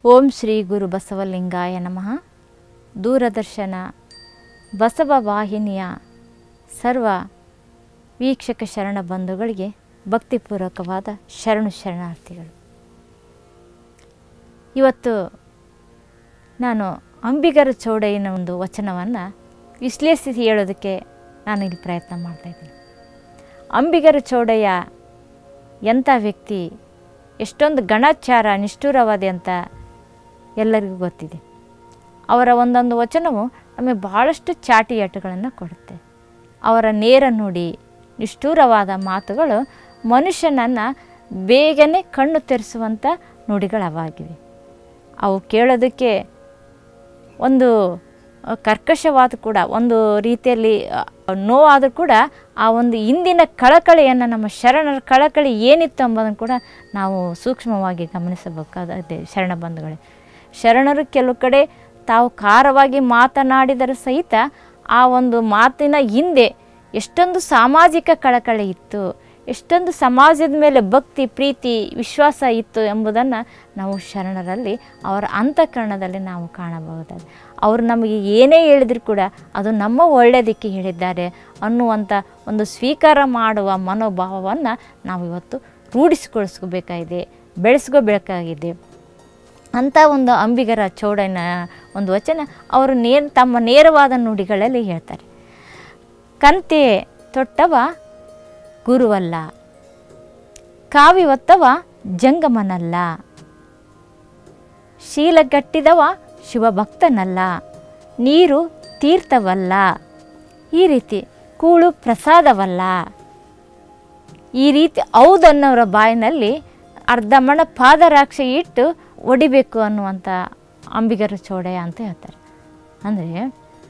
ಓಂ ಶ್ರೀ ಗುರು ಬಸವಲಿಂಗಾಯ ನಮಃ ದೂರದರ್ಶನ ಬಸವ ವಾಹಿನಿಯ ಸರ್ವ ವೀಕ್ಷಕ ಶರಣ ಬಂಧುಗಳಿಗೆ ಭಕ್ತಿಪೂರ್ವಕವಾದ ಶರಣು ಶರಣಾರ್ಥಿಗಳು ಇವತ್ತು ನಾನು ಅಂಬಿಗರ ಚೌಡಯ್ಯನ ಒಂದು ವಚನವನ್ನು ವಿಶ್ಲೇಷಿಸಿ ಹೇಳೋದಕ್ಕೆ ನಾನು ಇಲ್ಲಿ ಪ್ರಯತ್ನ ಮಾಡ್ತಾಯಿದ್ದೀನಿ ಅಂಬಿಗರ ಚೌಡಯ್ಯ ಎಂಥ ವ್ಯಕ್ತಿ ಎಷ್ಟೊಂದು ಗಣಾಚಾರ ನಿಷ್ಠುರವಾದಿ ಅಂತ ಎಲ್ಲರಿಗೂ ಗೊತ್ತಿದೆ ಅವರ ಒಂದೊಂದು ವಚನವು ನಮಗೆ ಭಾಳಷ್ಟು ಚಾಟಿಯಾಟಗಳನ್ನು ಕೊಡುತ್ತೆ ಅವರ ನೇರ ನುಡಿ ನಿಷ್ಠುರವಾದ ಮಾತುಗಳು ಮನುಷ್ಯನನ್ನು ಬೇಗನೆ ಕಣ್ಣು ತೆರೆಸುವಂಥ ನುಡಿಗಳವಾಗಿವೆ ಅವು ಕೇಳೋದಕ್ಕೆ ಒಂದು ಅ, ಕರ್ಕಶವಾದ ಕೂಡ ಒಂದು ರೀತಿಯಲ್ಲಿ ಅ, ನೋವಾದರೂ ಕೂಡ ಆ ಒಂದು ಹಿಂದಿನ ಕಳಕಳಿಯನ್ನು ನಮ್ಮ ಶರಣರ ಕಳಕಳಿ ಏನಿತ್ತು ಎಂಬುದನ್ನು ಕೂಡ ನಾವು ಸೂಕ್ಷ್ಮವಾಗಿ ಗಮನಿಸಬೇಕಾಗಿದೆ ಶರಣ ಬಂಧುಗಳೇ ಶರಣರು ಕೆಲವು ಕಡೆ ತಾವು ಖಾರವಾಗಿ ಮಾತನಾಡಿದರೂ ಸಹಿತ ಆ ಒಂದು ಮಾತಿನ ಹಿಂದೆ ಎಷ್ಟೊಂದು ಸಾಮಾಜಿಕ ಕಳಕಳಿ ಇತ್ತು ಎಷ್ಟೊಂದು ಸಮಾಜದ ಮೇಲೆ ಭಕ್ತಿ ಪ್ರೀತಿ ವಿಶ್ವಾಸ ಇತ್ತು ಎಂಬುದನ್ನು ನಾವು ಶರಣರಲ್ಲಿ ಅವರ ಅಂತಃಕರಣದಲ್ಲಿ ನಾವು ಕಾಣಬಹುದಾಗಿದೆ ಅವರು ನಮಗೆ ಏನೇ ಹೇಳಿದ್ರು ಕೂಡ ಅದು ನಮ್ಮ ಒಳ್ಳೆಯದಕ್ಕೆ ಹೇಳಿದ್ದಾರೆ ಅನ್ನುವಂಥ ಒಂದು ಸ್ವೀಕಾರ ಮಾಡುವ ಮನೋಭಾವವನ್ನು ನಾವು ಇವತ್ತು ರೂಢಿಸಿಕೊಳಿಸ್ಕೋಬೇಕಾಗಿದೆ ಬೆಳೆಸ್ಕೋಬೇಕಾಗಿದೆ ಅಂಥ ಒಂದು ಅಂಬಿಗರ ಚೌಡನ ಒಂದು ವಚನ ಅವರು ನೇರ ತಮ್ಮ ನೇರವಾದ ನುಡಿಗಳಲ್ಲಿ ಹೇಳ್ತಾರೆ ಕಂತೆ ತೊಟ್ಟವ ಗುರುವಲ್ಲ ಕಾವಿ ಒತ್ತವ ಜಂಗಮನಲ್ಲ ಶೀಲಗಟ್ಟಿದವ ಶಿವಭಕ್ತನಲ್ಲ ನೀರು ತೀರ್ಥವಲ್ಲ ಈ ರೀತಿ ಕೂಳು ಪ್ರಸಾದವಲ್ಲ ಈ ರೀತಿ ಹೌದನ್ನೋರ ಬಾಯಿನಲ್ಲಿ ಅರ್ಧಮಣ ಪಾದರಾಕ್ಷ ಇಟ್ಟು ಒಡಿಬೇಕು ಅನ್ನುವಂಥ ಅಂಬಿಗರ ಚೌಡಯ್ಯ ಅಂತ ಹೇಳ್ತಾರೆ ಅಂದರೆ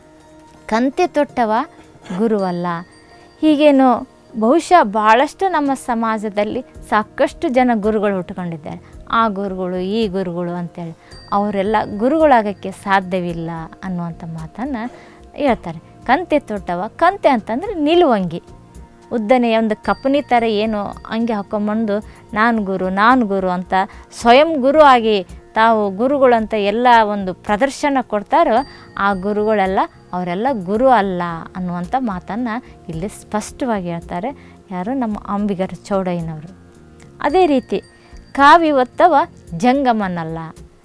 ಕಂತೆ ತೊಟ್ಟವ ಗುರುವಲ್ಲ ಹೀಗೇನು ಬಹುಶಃ ಭಾಳಷ್ಟು ನಮ್ಮ ಸಮಾಜದಲ್ಲಿ ಸಾಕಷ್ಟು ಜನ ಗುರುಗಳು ಹುಟ್ಕೊಂಡಿದ್ದಾರೆ ಆ ಗುರುಗಳು ಈ ಗುರುಗಳು ಅಂತೇಳಿ ಅವರೆಲ್ಲ ಗುರುಗಳಾಗಕ್ಕೆ ಸಾಧ್ಯವಿಲ್ಲ ಅನ್ನುವಂಥ ಮಾತನ್ನು ಹೇಳ್ತಾರೆ ಕಂತೆ ತೊಟ್ಟವ ಕಂತೆ ಅಂತಂದರೆ ನಿಲುವಂಗಿ ಉದ್ದನೆಯ ಒಂದು ಕಪನಿ ಥರ ಏನು ಅಂಗಿ ಹಾಕೊಂಬಂದು ನಾನು ಗುರು ನಾನು ಗುರು ಅಂತ ಸ್ವಯಂ ಗುರು ಆಗಿ ತಾವು ಗುರುಗಳಂತ ಎಲ್ಲ ಒಂದು ಪ್ರದರ್ಶನ ಕೊಡ್ತಾರೋ ಆ ಗುರುಗಳೆಲ್ಲ ಅವರೆಲ್ಲ ಗುರು ಅಲ್ಲ ಅನ್ನುವಂಥ ಮಾತನ್ನು ಇಲ್ಲಿ ಸ್ಪಷ್ಟವಾಗಿ ಹೇಳ್ತಾರೆ ಯಾರು ನಮ್ಮ ಅಂಬಿಗರ ಚೌಡಯ್ಯನವರು ಅದೇ ರೀತಿ ಕಾವಿ ಒತ್ತವ ಜಂಗಮನಲ್ಲ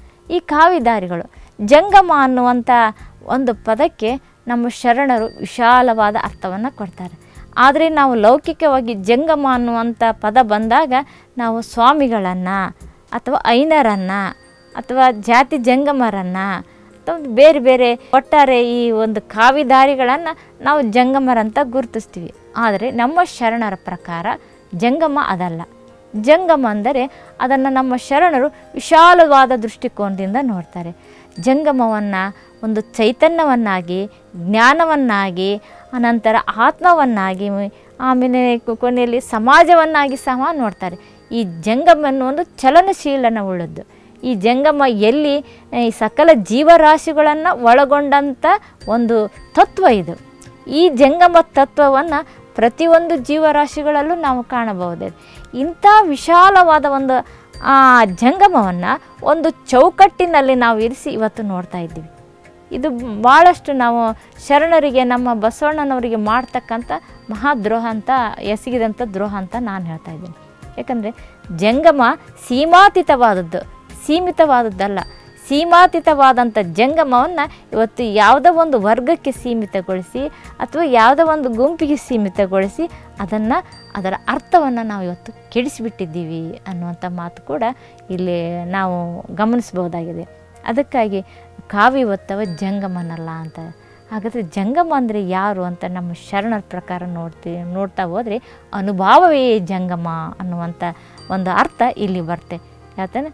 ಈ ಕಾವಿದಾರಿಗಳು ಜಂಗಮ ಅನ್ನುವಂಥ ಒಂದು ಪದಕ್ಕೆ ನಮ್ಮ ಶರಣರು ವಿಶಾಲವಾದ ಅರ್ಥವನ್ನು ಕೊಡ್ತಾರೆ ಆದರೆ ನಾವು ಲೌಕಿಕವಾಗಿ ಜಂಗಮ ಅನ್ನುವಂಥ ಪದ ಬಂದಾಗ ನಾವು ಸ್ವಾಮಿಗಳನ್ನು ಅಥವಾ ಐನರನ್ನು ಅಥವಾ ಜಾತಿ ಜಂಗಮರನ್ನು ಅಥವಾ ಬೇರೆ ಬೇರೆ ಒಟ್ಟಾರೆ ಈ ಒಂದು ಕಾವಿದಾರಿಗಳನ್ನು ನಾವು ಜಂಗಮರಂತ ಗುರುತಿಸ್ತೀವಿ ಆದರೆ ನಮ್ಮ ಶರಣರ ಪ್ರಕಾರ ಜಂಗಮ ಅದಲ್ಲ ಜಂಗಮ ಅಂದರೆ ಅದನ್ನು ನಮ್ಮ ಶರಣರು ವಿಶಾಲವಾದ ದೃಷ್ಟಿಕೋನದಿಂದ ನೋಡ್ತಾರೆ ಜಂಗಮವನ್ನು ಒಂದು ಚೈತನ್ಯವನ್ನಾಗಿ ಜ್ಞಾನವನ್ನಾಗಿ ಅನಂತರ ಆತ್ಮವನ್ನಾಗಿ ಆಮೇಲೆ ಕೊ- ಕೊನೆಯಲ್ಲಿ ಸಮಾಜವನ್ನಾಗಿ ಸಹ ನೋಡ್ತಾರೆ ಈ ಜಂಗಮ ಅನ್ನುವುದು ಚಲನಶೀಲನ ಉಳ್ಳದ್ದು ಈ ಜಂಗಮ ಎಲ್ಲಿ ಈ ಸಕಲ ಜೀವರಾಶಿಗಳನ್ನು ಒಳಗೊಂಡಂಥ ಒಂದು ತತ್ವ ಇದು ಈ ಜಂಗಮ ತತ್ವವನ್ನು ಪ್ರತಿಯೊಂದು ಜೀವರಾಶಿಗಳಲ್ಲೂ ನಾವು ಕಾಣಬಹುದಾಗಿದೆ ಇಂಥ ವಿಶಾಲವಾದ ಒಂದು ಆ ಜಂಗಮವನ್ನು ಒಂದು ಚೌಕಟ್ಟಿನಲ್ಲಿ ನಾವು ಇರಿಸಿ ಇವತ್ತು ನೋಡ್ತಾ ಇದ್ದೀವಿ ಇದು ಭಾಳಷ್ಟು ನಾವು ಶರಣರಿಗೆ ನಮ್ಮ ಬಸವಣ್ಣನವರಿಗೆ ಮಾಡ್ತಕ್ಕಂಥ ಮಹಾದ್ರೋಹ ಅಂತ ಎಸಗಿದಂಥ ದ್ರೋಹ ಅಂತ ನಾನು ಹೇಳ್ತಾ ಇದ್ದೀನಿ ಯಾಕಂದರೆ ಜಂಗಮ ಸೀಮಾತೀತವಾದದ್ದು ಸೀಮಿತವಾದದ್ದಲ್ಲ ಸೀಮಾತೀತವಾದಂಥ ಜಂಗಮವನ್ನು ಇವತ್ತು ಯಾವುದೋ ಒಂದು ವರ್ಗಕ್ಕೆ ಸೀಮಿತಗೊಳಿಸಿ ಅಥವಾ ಯಾವುದೋ ಒಂದು ಗುಂಪಿಗೆ ಸೀಮಿತಗೊಳಿಸಿ ಅದನ್ನು ಅದರ ಅರ್ಥವನ್ನು ನಾವು ಇವತ್ತು ಕೆಡಿಸಿಬಿಟ್ಟಿದ್ದೀವಿ ಅನ್ನುವಂಥ ಮಾತು ಕೂಡ ಇಲ್ಲಿ ನಾವು ಗಮನಿಸ್ಬೋದಾಗಿದೆ ಅದಕ್ಕಾಗಿ ಕಾವಿ ಒತ್ತವ ಜಂಗಮನಲ್ಲ ಅಂತ ಹಾಗಾದರೆ ಜಂಗಮ ಅಂದರೆ ಯಾರು ಅಂತ ನಮ್ಮ ಶರಣರ ಪ್ರಕಾರ ನೋಡ್ತೀವಿ ನೋಡ್ತಾ ಹೋದರೆ ಅನುಭಾವವೇ ಜಂಗಮ ಅನ್ನುವಂಥ ಒಂದು ಅರ್ಥ ಇಲ್ಲಿ ಬರುತ್ತೆ ಯಾಕಂದರೆ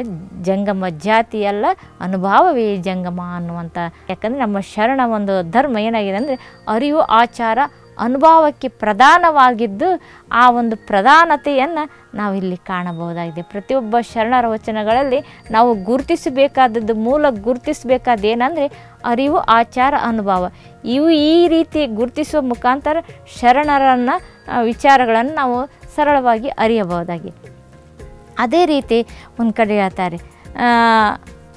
ಜಂಗಮ ಜಾತಿ ಅಲ್ಲ ಅನುಭಾವವೇ ಜಂಗಮ ಅನ್ನುವಂಥ ಯಾಕಂದರೆ ನಮ್ಮ ಶರಣ ಒಂದು ಧರ್ಮ ಏನಾಗಿದೆ ಅಂದರೆ ಅರಿವು ಆಚಾರ ಅನುಭವಕ್ಕೆ ಪ್ರಧಾನವಾಗಿದ್ದು ಆ ಒಂದು ಪ್ರಧಾನತೆಯನ್ನು ನಾವಿಲ್ಲಿ ಕಾಣಬಹುದಾಗಿದೆ ಪ್ರತಿಯೊಬ್ಬ ಶರಣರ ವಚನಗಳಲ್ಲಿ ನಾವು ಗುರುತಿಸಬೇಕಾದದ್ದು ಮೂಲ ಗುರುತಿಸಬೇಕಾದ ಏನಂದರೆ ಅರಿವು ಆಚಾರ ಅನುಭವ ಇವು ಈ ರೀತಿ ಗುರುತಿಸುವ ಮುಖಾಂತರ ಶರಣರನ್ನು ವಿಚಾರಗಳನ್ನು ನಾವು ಸರಳವಾಗಿ ಅರಿಯಬಹುದಾಗಿದೆ ಅದೇ ರೀತಿ ಒಂದು ಕಡೆ ಹೇಳ್ತಾರೆ ಆ,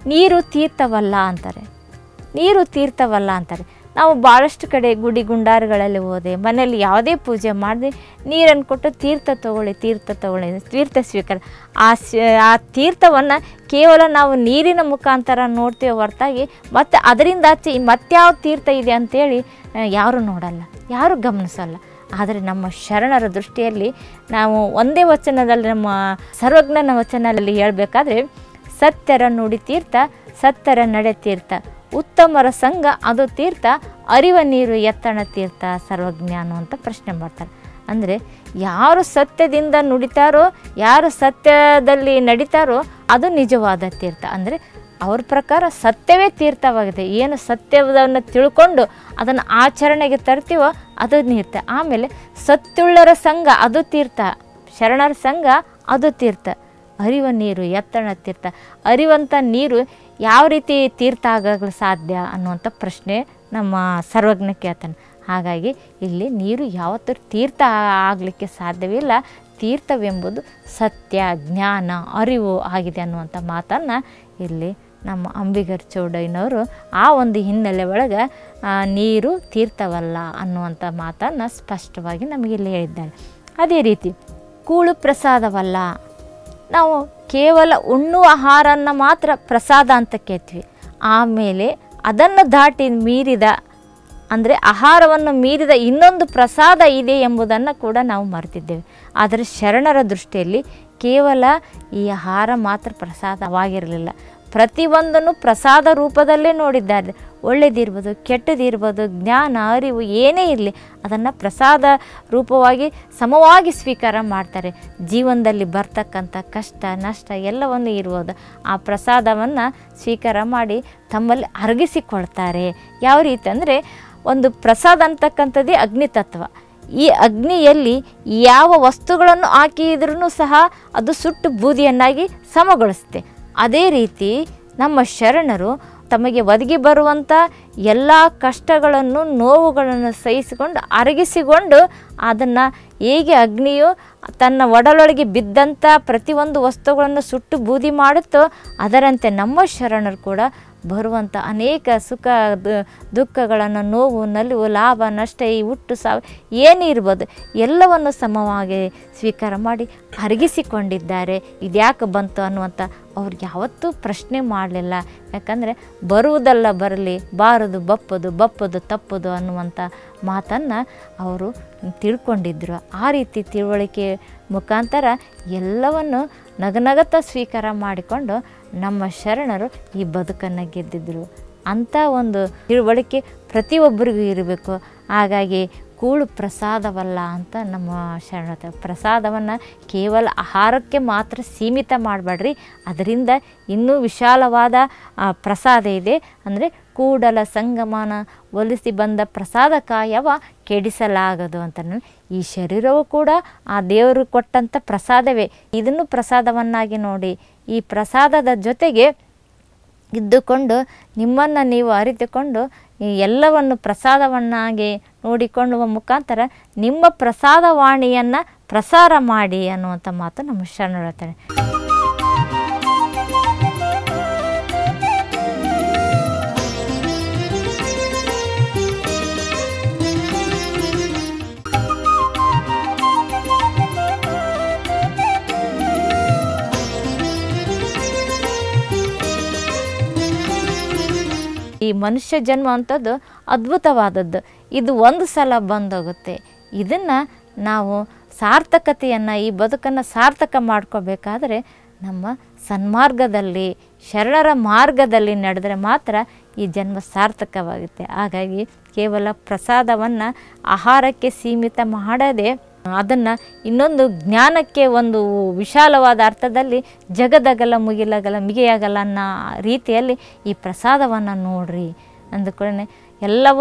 ನೀರು ತೀರ್ಥವಲ್ಲ ಅಂತಾರೆ ನೀರು ತೀರ್ಥವಲ್ಲ ಅಂತಾರೆ ನಾವು ಭಾಳಷ್ಟು ಕಡೆ ಗುಡಿ ಗುಂಡಾರುಗಳಲ್ಲಿ ಹೋದೆ ಮನೆಯಲ್ಲಿ ಯಾವುದೇ ಪೂಜೆ ಮಾಡದೆ ನೀರನ್ನು ಕೊಟ್ಟು ತೀರ್ಥ ತಗೊಳ್ಳಿ ತೀರ್ಥ ತಗೊಳ್ಳಿ ತೀರ್ಥ ಸ್ವೀಕಾರ ಆ ಸ್- ಆ ತೀರ್ಥವನ್ನು ಕೇವಲ ನಾವು ನೀರಿನ ಮುಖಾಂತರ ನೋಡ್ತೀವಿ ಹೊರತಾಗಿ ಮತ್ತು ಅದರಿಂದ ಆಚೆ ಈ ಮತ್ಯಾವ ತೀರ್ಥ ಇದೆ ಅಂತೇಳಿ ಆ, ಯಾರೂ ನೋಡಲ್ಲ ಯಾರೂ ಗಮನಿಸಲ್ಲ ಆದರೆ ನಮ್ಮ ಶರಣರ ದೃಷ್ಟಿಯಲ್ಲಿ ನಾವು ಒಂದೇ ವಚನದಲ್ಲಿ ನಮ್ಮ ಸರ್ವಜ್ಞನ ವಚನದಲ್ಲಿ ಹೇಳಬೇಕಾದ್ರೆ ಸತ್ಯರ ನುಡಿ ತೀರ್ಥ ಸತ್ಯರ ನಡೆ ತೀರ್ಥ ಉತ್ತಮರ ಸಂಘ ಅದು ತೀರ್ಥ ಅರಿವ ನೀರು ಎತ್ತಣ ತೀರ್ಥ ಸರ್ವಜ್ಞ ಅನ್ನುವಂಥ ಪ್ರಶ್ನೆ ಮಾಡ್ತಾರೆ ಅಂದರೆ ಯಾರು ಸತ್ಯದಿಂದ ನುಡಿತಾರೋ ಯಾರು ಸತ್ಯದಲ್ಲಿ ನಡೀತಾರೋ ಅದು ನಿಜವಾದ ತೀರ್ಥ ಅಂದರೆ ಅವ್ರ ಪ್ರಕಾರ ಸತ್ಯವೇ ತೀರ್ಥವಾಗಿದೆ ಏನು ಸತ್ಯವನ್ನು ತಿಳ್ಕೊಂಡು ಅದನ್ನು ಆಚರಣೆಗೆ ತರ್ತೀವೋ ಅದು ತೀರ್ಥ ಆಮೇಲೆ ಸತ್ಯುಳ್ಳರ ಸಂಘ ಅದು ತೀರ್ಥ ಶರಣರ ಸಂಘ ಅದು ತೀರ್ಥ ಅರಿವ ನೀರು ಎತ್ತಣ ತೀರ್ಥ ಅರಿವಂಥ ನೀರು ಯಾವ ರೀತಿ ತೀರ್ಥ ಆಗಲು ಸಾಧ್ಯ ಅನ್ನುವಂಥ ಪ್ರಶ್ನೆ ನಮ್ಮ ಸರ್ವಜ್ಞ ಕೇಳ್ತಾನೆ ಹಾಗಾಗಿ ಇಲ್ಲಿ ನೀರು ಯಾವತ್ತೂ ತೀರ್ಥ ಆಗಲಿಕ್ಕೆ ಸಾಧ್ಯವಿಲ್ಲ ತೀರ್ಥವೆಂಬುದು ಸತ್ಯ ಜ್ಞಾನ ಅರಿವು ಆಗಿದೆ ಅನ್ನುವಂಥ ಮಾತನ್ನು ಇಲ್ಲಿ ನಮ್ಮ ಅಂಬಿಗರ್ ಚೌಡಯ್ಯನವರು ಆ ಒಂದು ಹಿನ್ನೆಲೆ ಒಳಗೆ ಆ, ನೀರು ತೀರ್ಥವಲ್ಲ ಅನ್ನುವಂಥ ಮಾತನ್ನು ಸ್ಪಷ್ಟವಾಗಿ ನಮಗೆ ಇಲ್ಲಿ ಹೇಳಿದ್ದಾರೆ ಅದೇ ರೀತಿ ಕೂಳು ಪ್ರಸಾದವಲ್ಲ ನಾವು ಕೇವಲ ಉಣ್ಣುವ ಆಹಾರನ ಮಾತ್ರ ಪ್ರಸಾದ ಅಂತ ಕೇಳ್ತೀವಿ ಆಮೇಲೆ ಅದನ್ನು ದಾಟಿ ಮೀರಿದ ಅಂದರೆ ಆಹಾರವನ್ನು ಮೀರಿದ ಇನ್ನೊಂದು ಪ್ರಸಾದ ಇದೆ ಎಂಬುದನ್ನು ಕೂಡ ನಾವು ಮರೆತಿದ್ದೇವೆ ಆದರೆ ಶರಣರ ದೃಷ್ಟಿಯಲ್ಲಿ ಕೇವಲ ಈ ಆಹಾರ ಮಾತ್ರ ಪ್ರಸಾದವಾಗಿರಲಿಲ್ಲ ಪ್ರತಿಯೊಂದನ್ನು ಪ್ರಸಾದ ರೂಪದಲ್ಲೇ ನೋಡಿದ್ದಾರೆ ಒಳ್ಳೆಯದಿರ್ಬೋದು ಕೆಟ್ಟದಿರ್ಬೋದು ಜ್ಞಾನ ಅರಿವು ಏನೇ ಇರಲಿ ಅದನ್ನು ಪ್ರಸಾದ ರೂಪವಾಗಿ ಸಮವಾಗಿ ಸ್ವೀಕಾರ ಮಾಡ್ತಾರೆ ಜೀವನದಲ್ಲಿ ಬರ್ತಕ್ಕಂಥ ಕಷ್ಟ ನಷ್ಟ ಎಲ್ಲವನ್ನು ಇರ್ಬೋದು ಆ ಪ್ರಸಾದವನ್ನು ಸ್ವೀಕಾರ ಮಾಡಿ ತಮ್ಮಲ್ಲಿ ಅರಗಿಸಿಕೊಳ್ತಾರೆ ಯಾವ ರೀತಿ ಅಂದರೆ ಒಂದು ಪ್ರಸಾದ ಅಂತಕ್ಕಂಥದ್ದೇ ಅಗ್ನಿ ತತ್ವ ಈ ಅಗ್ನಿಯಲ್ಲಿ ಯಾವ ವಸ್ತುಗಳನ್ನು ಹಾಕಿದ್ರೂ ಸಹ ಅದು ಸುಟ್ಟು ಬೂದಿಯನ್ನಾಗಿ ಸಮಗೊಳಿಸುತ್ತೆ ಅದೇ ರೀತಿ ನಮ್ಮ ಶರಣರು ತಮಗೆ ಒದಗಿ ಬರುವಂಥ ಎಲ್ಲ ಕಷ್ಟಗಳನ್ನು ನೋವುಗಳನ್ನು ಸಹಿಸಿಕೊಂಡು ಅರಗಿಸಿಕೊಂಡು ಅದನ್ನು ಹೇಗೆ ಅಗ್ನಿಯು ತನ್ನ ಒಡಲೊಳಗೆ ಬಿದ್ದಂಥ ಪ್ರತಿಯೊಂದು ವಸ್ತುಗಳನ್ನು ಸುಟ್ಟು ಬೂದಿ ಮಾಡುತ್ತೋ ಅದರಂತೆ ನಮ್ಮ ಶರಣರು ಕೂಡ ಬರುವಂಥ ಅನೇಕ ಸುಖ ದು- ದುಃಖಗಳನ್ನು ನೋವು ನಲಿವು ಲಾಭ ನಷ್ಟ ಈ ಹುಟ್ಟು ಸಾವು ಏನೇ ಇರ್ಬೋದು ಎಲ್ಲವನ್ನು ಸಮವಾಗಿ ಸ್ವೀಕಾರ ಮಾಡಿ ಅರಗಿಸಿಕೊಂಡಿದ್ದಾರೆ ಇದ್ಯಾಕೆ ಬಂತು ಅನ್ನುವಂಥ ಅವ್ರಿಗೆ ಯಾವತ್ತೂ ಪ್ರಶ್ನೆ ಮಾಡಲಿಲ್ಲ ಯಾಕಂದರೆ ಬರುವುದಲ್ಲ ಬರಲಿ ಬಾರದು ಬಪ್ಪದು ಬಪ್ಪದು ತಪ್ಪದು ಅನ್ನುವಂಥ ಮಾತನ್ನು ಅವರು ತಿಳ್ಕೊಂಡಿದ್ರು ಆ ರೀತಿ ತಿಳುವಳಿಕೆ ಮುಖಾಂತರ ಎಲ್ಲವನ್ನು ನಗನಗತ ಸ್ವೀಕಾರ ಮಾಡಿಕೊಂಡು ನಮ್ಮ ಶರಣರು ಈ ಬದುಕನ್ನು ಗೆದ್ದಿದ್ದರು ಅಂಥ ಒಂದು ತಿಳುವಳಿಕೆ ಪ್ರತಿಯೊಬ್ಬರಿಗೂ ಇರಬೇಕು ಹಾಗಾಗಿ ಕೂಳು ಪ್ರಸಾದವಲ್ಲ ಅಂತ ನಮ್ಮ ಶರಣತ ಪ್ರಸಾದವನ್ನು ಕೇವಲ ಆಹಾರಕ್ಕೆ ಮಾತ್ರ ಸೀಮಿತ ಮಾಡಬೇಡ್ರಿ ಅದರಿಂದ ಇನ್ನೂ ವಿಶಾಲವಾದ ಆ, ಪ್ರಸಾದ ಇದೆ ಅಂದರೆ ಕೂಡಲ ಸಂಗಮನ ಒಲಿಸಿ ಬಂದ ಪ್ರಸಾದ ಕಾಯವ ಕೆಡಿಸಲಾಗದು ಅಂತ ಈ ಶರೀರವು ಕೂಡ ಆ ದೇವರು ಕೊಟ್ಟಂಥ ಪ್ರಸಾದವೇ ಇದನ್ನು ಪ್ರಸಾದವನ್ನಾಗಿ ನೋಡಿ ಈ ಪ್ರಸಾದದ ಜೊತೆಗೆ ಇದ್ದುಕೊಂಡು ನಿಮ್ಮನ್ನು ನೀವು ಅರಿತುಕೊಂಡು ಈ ಎಲ್ಲವನ್ನು ಪ್ರಸಾದವನ್ನಾಗಿ ನೋಡಿಕೊಳ್ಳುವ ಮುಖಾಂತರ ನಿಮ್ಮ ಪ್ರಸಾದವಾಣಿಯನ್ನು ಪ್ರಸಾರ ಮಾಡಿ ಅನ್ನುವಂಥ ಮಾತು ನಮ್ಮ ಶರಣರು ಹೇಳ್ತಾರೆ ಈ ಮನುಷ್ಯ ಜನ್ಮ ಅಂಥದ್ದು ಅದ್ಭುತವಾದದ್ದು ಇದು ಒಂದು ಸಲ ಬಂದೋಗುತ್ತೆ ಇದನ್ನು ನಾವು ಸಾರ್ಥಕತೆಯನ್ನು ಈ ಬದುಕನ್ನು ಸಾರ್ಥಕ ಮಾಡ್ಕೋಬೇಕಾದ್ರೆ ನಮ್ಮ ಸನ್ಮಾರ್ಗದಲ್ಲಿ ಶರಣರ ಮಾರ್ಗದಲ್ಲಿ ನಡೆದರೆ ಮಾತ್ರ ಈ ಜನ್ಮ ಸಾರ್ಥಕವಾಗುತ್ತೆ ಹಾಗಾಗಿ ಕೇವಲ ಪ್ರಸಾದವನ್ನು ಆಹಾರಕ್ಕೆ ಸೀಮಿತ ಮಾಡದೆ ಅದನ್ನು ಇನ್ನೊಂದು ಜ್ಞಾನಕ್ಕೆ ಒಂದು ವಿಶಾಲವಾದ ಅರ್ಥದಲ್ಲಿ ಜಗದಗಲ ಮುಗಿಲಗಲ ಮಿಗೆಯಾಗಲ್ಲ ಅನ್ನೋ ರೀತಿಯಲ್ಲಿ ಈ ಪ್ರಸಾದವನ್ನು ನೋಡ್ರಿ ಅಂದುಕೊಳ್ಳೆ ಎಲ್ಲವೂ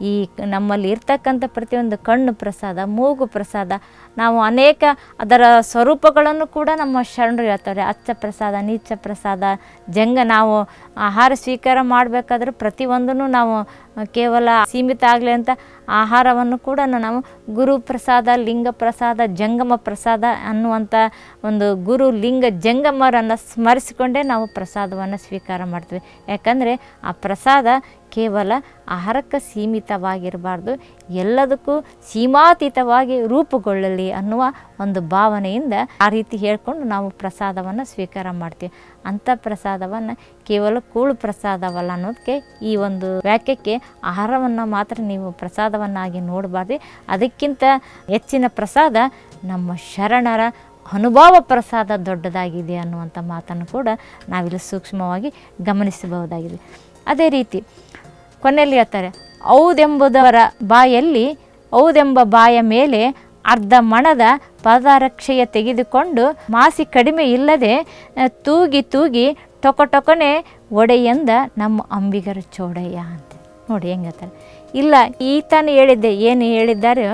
ಈ ಕ- ನಮ್ಮಲ್ಲಿ ಇರ್ತಕ್ಕಂಥ ಪ್ರತಿಯೊಂದು ಕಣ್ಣು ಪ್ರಸಾದ ಮೂಗು ಪ್ರಸಾದ ನಾವು ಅನೇಕ ಅದರ ಸ್ವರೂಪಗಳನ್ನು ಕೂಡ ನಮ್ಮ ಶರಣರು ಹೇಳ್ತಾರೆ ಅಚ್ಚ ಪ್ರಸಾದ ನೀಚ ಪ್ರಸಾದ ಜಂಗ ನಾವು ಆಹಾರ ಸ್ವೀಕಾರ ಮಾಡಬೇಕಾದ್ರೆ ಪ್ರತಿಯೊಂದನ್ನು ನಾವು ಕೇವಲ ಸೀಮಿತ ಆಗಲಿ ಅಂತ ಆಹಾರವನ್ನು ಕೂಡ ನಾವು ಗುರು ಪ್ರಸಾದ ಲಿಂಗ ಪ್ರಸಾದ ಜಂಗಮ ಪ್ರಸಾದ ಅನ್ನುವಂಥ ಒಂದು ಗುರು ಲಿಂಗ ಜಂಗಮರನ್ನು ಸ್ಮರಿಸಿಕೊಂಡೇ ನಾವು ಪ್ರಸಾದವನ್ನು ಸ್ವೀಕಾರ ಮಾಡ್ತೀವಿ ಯಾಕಂದರೆ ಆ ಪ್ರಸಾದ ಕೇವಲ ಆಹಾರಕ್ಕೆ ಸೀಮಿತವಾಗಿರಬಾರ್ದು ಎಲ್ಲದಕ್ಕೂ ಸೀಮಾತೀತವಾಗಿ ರೂಪುಗೊಳ್ಳಲಿ ಅನ್ನುವ ಒಂದು ಭಾವನೆಯಿಂದ ಆ ರೀತಿ ಹೇಳ್ಕೊಂಡು ನಾವು ಪ್ರಸಾದವನ್ನು ಸ್ವೀಕಾರ ಮಾಡ್ತೀವಿ ಅಂಥ ಪ್ರಸಾದವನ್ನು ಕೇವಲ ಕೂಳು ಪ್ರಸಾದವಲ್ಲ ಅನ್ನೋದಕ್ಕೆ ಈ ಒಂದು ವಾಕ್ಯಕ್ಕೆ ಆಹಾರವನ್ನು ಮಾತ್ರ ನೀವು ಪ್ರಸಾದವನ್ನಾಗಿ ನೋಡಬಾರ್ದು ಅದಕ್ಕಿಂತ ಹೆಚ್ಚಿನ ಪ್ರಸಾದ ನಮ್ಮ ಶರಣರ ಅನುಭವ ಪ್ರಸಾದ ದೊಡ್ಡದಾಗಿದೆ ಅನ್ನುವಂಥ ಮಾತನ್ನು ಕೂಡ ನಾವಿಲ್ಲಿ ಸೂಕ್ಷ್ಮವಾಗಿ ಗಮನಿಸಬಹುದಾಗಿದೆ ಅದೇ ರೀತಿ ಕೊನೆಯಲ್ಲಿ ಹೇಳ್ತಾರೆ ಔದೆಂಬುದವರ ಬಾಯಲ್ಲಿ ಔದೆಂಬ ಬಾಯ ಮೇಲೆ ಅರ್ಧ ಮಣದ ಪಾದರಕ್ಷೆಯ ತೆಗೆದುಕೊಂಡು ಮಾಸಿ ಕಡಿಮೆ ಇಲ್ಲದೆ ಆ, ತೂಗಿ ತೂಗಿ ಟೊಕ ಟೊಕನೆ ಒಡೆಯಂದ ನಮ್ಮ ಅಂಬಿಗರ ಚೋಡಯ್ಯ ಅಂತ ನೋಡಿ ಹೆಂಗತ್ತಾರೆ ಇಲ್ಲ ಈತನು ಹೇಳಿದ್ದೆ ಏನು ಹೇಳಿದ್ದಾರೆ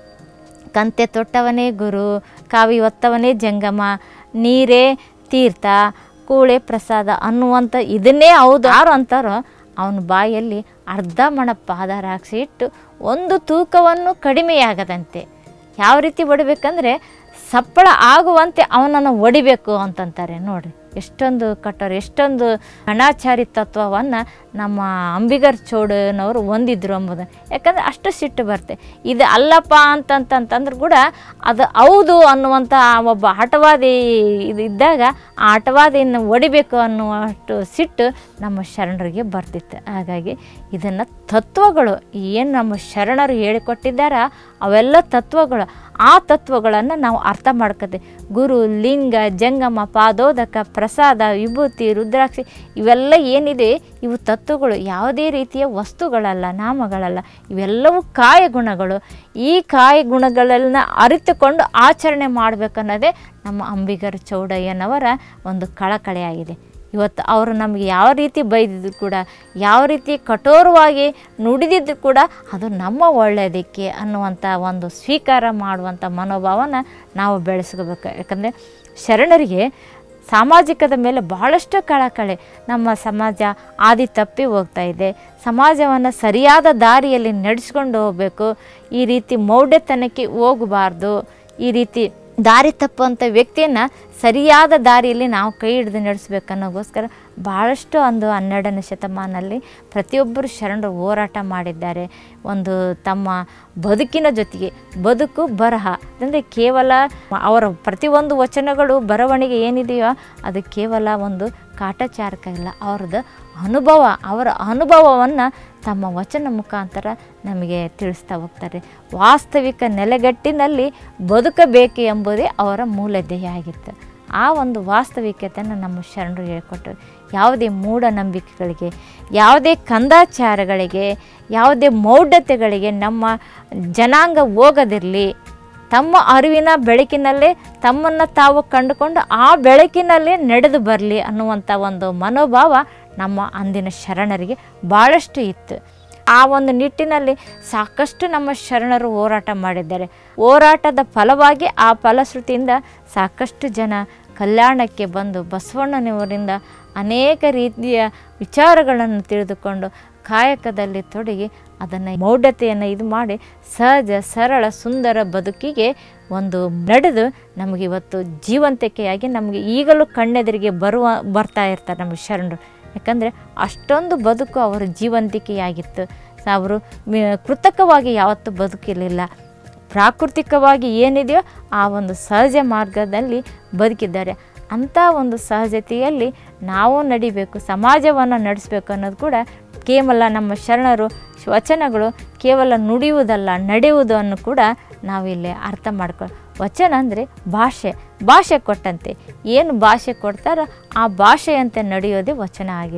ಕಂತೆ ತೊಟ್ಟವನೇ ಗುರು ಕಾವಿ ಒತ್ತವನೇ ಜಂಗಮ ನೀರೇ ತೀರ್ಥ ಕೂಳೆ ಪ್ರಸಾದ ಅನ್ನುವಂಥ ಇದನ್ನೇ ಹೌದು ಯಾರು ಅಂತಾರೋ ಅವನ ಬಾಯಲ್ಲಿ ಅರ್ಧ ಮಣ ಪಾದರಾಕ್ಷಿ ಇಟ್ಟು ಒಂದು ತೂಕವನ್ನು ಕಡಿಮೆಯಾಗದಂತೆ ಯಾವ ರೀತಿ ಹೊಡಿಬೇಕಂದ್ರೆ ಸಪ್ಪಳ ಆಗುವಂತೆ ಅವನನ್ನು ಹೊಡಿಬೇಕು ಅಂತಂತಾರೆ ನೋಡ್ರಿ ಎಷ್ಟೊಂದು ಕಟ್ಟೋರು ಎಷ್ಟೊಂದು ಗಣಾಚಾರಿ ತತ್ವವನ್ನು ನಮ್ಮ ಅಂಬಿಗರ್ ಚೋಡನವರು ಹೊಂದಿದ್ರು ಎಂಬುದು ಯಾಕಂದರೆ ಅಷ್ಟು ಸಿಟ್ಟು ಬರುತ್ತೆ ಇದು ಅಲ್ಲಪ್ಪ ಅಂತಂತಂತಂದ್ರೆ ಕೂಡ ಅದು ಹೌದು ಅನ್ನುವಂಥ ಆ ಒಬ್ಬ ಹಠವಾದಿ ಇದು ಇದ್ದಾಗ ಆ ಹಠವಾದಿಯನ್ನು ಹೊಡಿಬೇಕು ಅನ್ನುವಷ್ಟು ಸಿಟ್ಟು ನಮ್ಮ ಶರಣರಿಗೆ ಬರ್ತಿತ್ತು ಹಾಗಾಗಿ ಇದನ್ನು ತತ್ವಗಳು ಏನು ನಮ್ಮ ಶರಣರು ಹೇಳಿಕೊಟ್ಟಿದ್ದಾರ ಅವೆಲ್ಲ ತತ್ವಗಳು ಆ ತತ್ವಗಳನ್ನು ನಾವು ಅರ್ಥ ಮಾಡ್ಕೋತೀವಿ ಗುರು ಲಿಂಗ ಜಂಗಮ ಪಾದೋದಕ ಪ್ರಸಾದ ವಿಭೂತಿ ರುದ್ರಾಕ್ಷಿ ಇವೆಲ್ಲ ಏನಿದೆ ಇವು ತತ್ವಗಳು ಯಾವುದೇ ರೀತಿಯ ವಸ್ತುಗಳಲ್ಲ ನಾಮಗಳಲ್ಲ ಇವೆಲ್ಲವೂ ಕಾಯ ಗುಣಗಳು ಈ ಕಾಯ ಗುಣಗಳನ್ನ ಅರಿತುಕೊಂಡು ಆಚರಣೆ ಮಾಡಬೇಕನ್ನೋದೇ ನಮ್ಮ ಅಂಬಿಗರ ಚೌಡಯ್ಯನವರ ಒಂದು ಕಳಕಳೆಯಾಗಿದೆ ಇವತ್ತು ಅವರು ನಮಗೆ ಯಾವ ರೀತಿ ಬೈದಿದ್ರು ಕೂಡ ಯಾವ ರೀತಿ ಕಠೋರವಾಗಿ ನುಡಿದಿದ್ರು ಕೂಡ ಅದು ನಮ್ಮ ಒಳ್ಳೆಯದಕ್ಕೆ ಅನ್ನುವಂಥ ಒಂದು ಸ್ವೀಕಾರ ಮಾಡುವಂಥ ಮನೋಭಾವನ ನಾವು ಬೆಳೆಸ್ಕೋಬೇಕು ಯಾಕಂದರೆ ಶರಣರಿಗೆ ಸಾಮಾಜಿಕದ ಮೇಲೆ ಬಹಳಷ್ಟು ಕಳಕಳೆ ನಮ್ಮ ಸಮಾಜ ಆದಿ ತಪ್ಪಿ ಹೋಗ್ತಾ ಇದೆ ಸಮಾಜವನ್ನು ಸರಿಯಾದ ದಾರಿಯಲ್ಲಿ ನಡೆಸ್ಕೊಂಡು ಹೋಗಬೇಕು ಈ ರೀತಿ ಮೌಢ್ಯತನಕ್ಕೆ ಹೋಗಬಾರ್ದು ಈ ರೀತಿ ದಾರಿ ತಪ್ಪುವಂಥ ವ್ಯಕ್ತಿಯನ್ನು ಸರಿಯಾದ ದಾರಿಯಲ್ಲಿ ನಾವು ಕೈ ಹಿಡಿದು ನಡೆಸ್ಬೇಕನ್ನೋಗೋಸ್ಕರ ಭಾಳಷ್ಟು ಒಂದು ಹನ್ನೆರಡನೇ ಶತಮಾನಲ್ಲಿ ಪ್ರತಿಯೊಬ್ಬರು ಶರಣರು ಹೋರಾಟ ಮಾಡಿದ್ದಾರೆ ಒಂದು ತಮ್ಮ ಬದುಕಿನ ಜೊತೆಗೆ ಬದುಕು ಬರಹ ಅಂದರೆ ಕೇವಲ ಅವರ ಪ್ರತಿಯೊಂದು ವಚನಗಳು ಬರವಣಿಗೆ ಏನಿದೆಯೋ ಅದು ಕೇವಲ ಒಂದು ಕಾಟಾಚಾರಕ ಇಲ್ಲ ಅವ್ರದ್ದು ಅನುಭವ ಅವರ ಅನುಭವವನ್ನು ತಮ್ಮ ವಚನ ಮುಖಾಂತರ ನಮಗೆ ತಿಳಿಸ್ತಾ ಹೋಗ್ತಾರೆ ವಾಸ್ತವಿಕ ನೆಲೆಗಟ್ಟಿನಲ್ಲಿ ಬದುಕಬೇಕು ಎಂಬುದೇ ಅವರ ಮೂಲ ಧ್ಯೇಯ ಆಗಿತ್ತು ಆ ಒಂದು ವಾಸ್ತವಿಕತೆಯನ್ನು ನಮ್ಮ ಶರಣರು ಹೇಳಿಕೊಟ್ಟರು ಯಾವುದೇ ಮೂಢನಂಬಿಕೆಗಳಿಗೆ ಯಾವುದೇ ಕಂದಾಚಾರಗಳಿಗೆ ಯಾವುದೇ ಮೌಢ್ಯತೆಗಳಿಗೆ ನಮ್ಮ ಜನಾಂಗ ಹೋಗದಿರಲಿ ತಮ್ಮ ಅರಿವಿನ ಬೆಳಕಿನಲ್ಲೇ ತಮ್ಮನ್ನು ತಾವು ಕಂಡುಕೊಂಡು ಆ ಬೆಳಕಿನಲ್ಲೇ ನಡೆದು ಬರಲಿ ಅನ್ನುವಂಥ ಒಂದು ಮನೋಭಾವ ನಮ್ಮ ಅಂದಿನ ಶರಣರಿಗೆ ಭಾಳಷ್ಟು ಇತ್ತು ಆ ಒಂದು ನಿಟ್ಟಿನಲ್ಲಿ ಸಾಕಷ್ಟು ನಮ್ಮ ಶರಣರು ಹೋರಾಟ ಮಾಡಿದ್ದಾರೆ ಹೋರಾಟದ ಫಲವಾಗಿ ಆ ಫಲಶ್ರುತಿಯಿಂದ ಸಾಕಷ್ಟು ಜನ ಕಲ್ಯಾಣಕ್ಕೆ ಬಂದು ಬಸವಣ್ಣನವರಿಂದ ಅನೇಕ ರೀತಿಯ ವಿಚಾರಗಳನ್ನು ತಿಳಿದುಕೊಂಡು ಕಾಯಕದಲ್ಲಿ ತೊಡಗಿ ಅದನ್ನು ಮೌಢ್ಯತೆಯನ್ನು ಇದು ಮಾಡಿ ಸಹಜ ಸರಳ ಸುಂದರ ಬದುಕಿಗೆ ಒಂದು ನಡೆದು ನಮಗೆ ಇವತ್ತು ಜೀವಂತಿಕೆಯಾಗಿ ನಮಗೆ ಈಗಲೂ ಕಣ್ಣೆದುರಿಗೆ ಬರುವ ಬರ್ತಾ ಇರ್ತಾರೆ ನಮ್ಮ ಶರಣರು ಯಾಕಂದರೆ ಅಷ್ಟೊಂದು ಬದುಕು ಅವರ ಜೀವಂತಿಕೆಯಾಗಿತ್ತು ಅವರು ಮಿ- ಕೃತಕವಾಗಿ ಯಾವತ್ತೂ ಬದುಕಿರಲಿಲ್ಲ ಪ್ರಾಕೃತಿಕವಾಗಿ ಏನಿದೆಯೋ ಆ ಒಂದು ಸಹಜ ಮಾರ್ಗದಲ್ಲಿ ಬದುಕಿದ್ದಾರೆ ಅಂಥ ಒಂದು ಸಹಜತೆಯಲ್ಲಿ ನಾವು ನಡಿಬೇಕು ಸಮಾಜವನ್ನು ನಡೆಸಬೇಕು ಅನ್ನೋದು ಕೂಡ ಕೇವಲ ನಮ್ಮ ಶರಣರು ವಚನಗಳು ಕೇವಲ ನುಡಿಯುವುದಲ್ಲ ನಡೆಯುವುದನ್ನು ಕೂಡ ನಾವಿಲ್ಲಿ ಅರ್ಥ ಮಾಡ್ಕೊ ವಚನ ಅಂದರೆ ಭಾಷೆ ಭಾಷೆ ಕೊಟ್ಟಂತೆ ಏನು ಭಾಷೆ ಕೊಡ್ತಾರೋ ಆ ಭಾಷೆಯಂತೆ ನಡೆಯೋದೇ ವಚನ ಆಗಿದೆ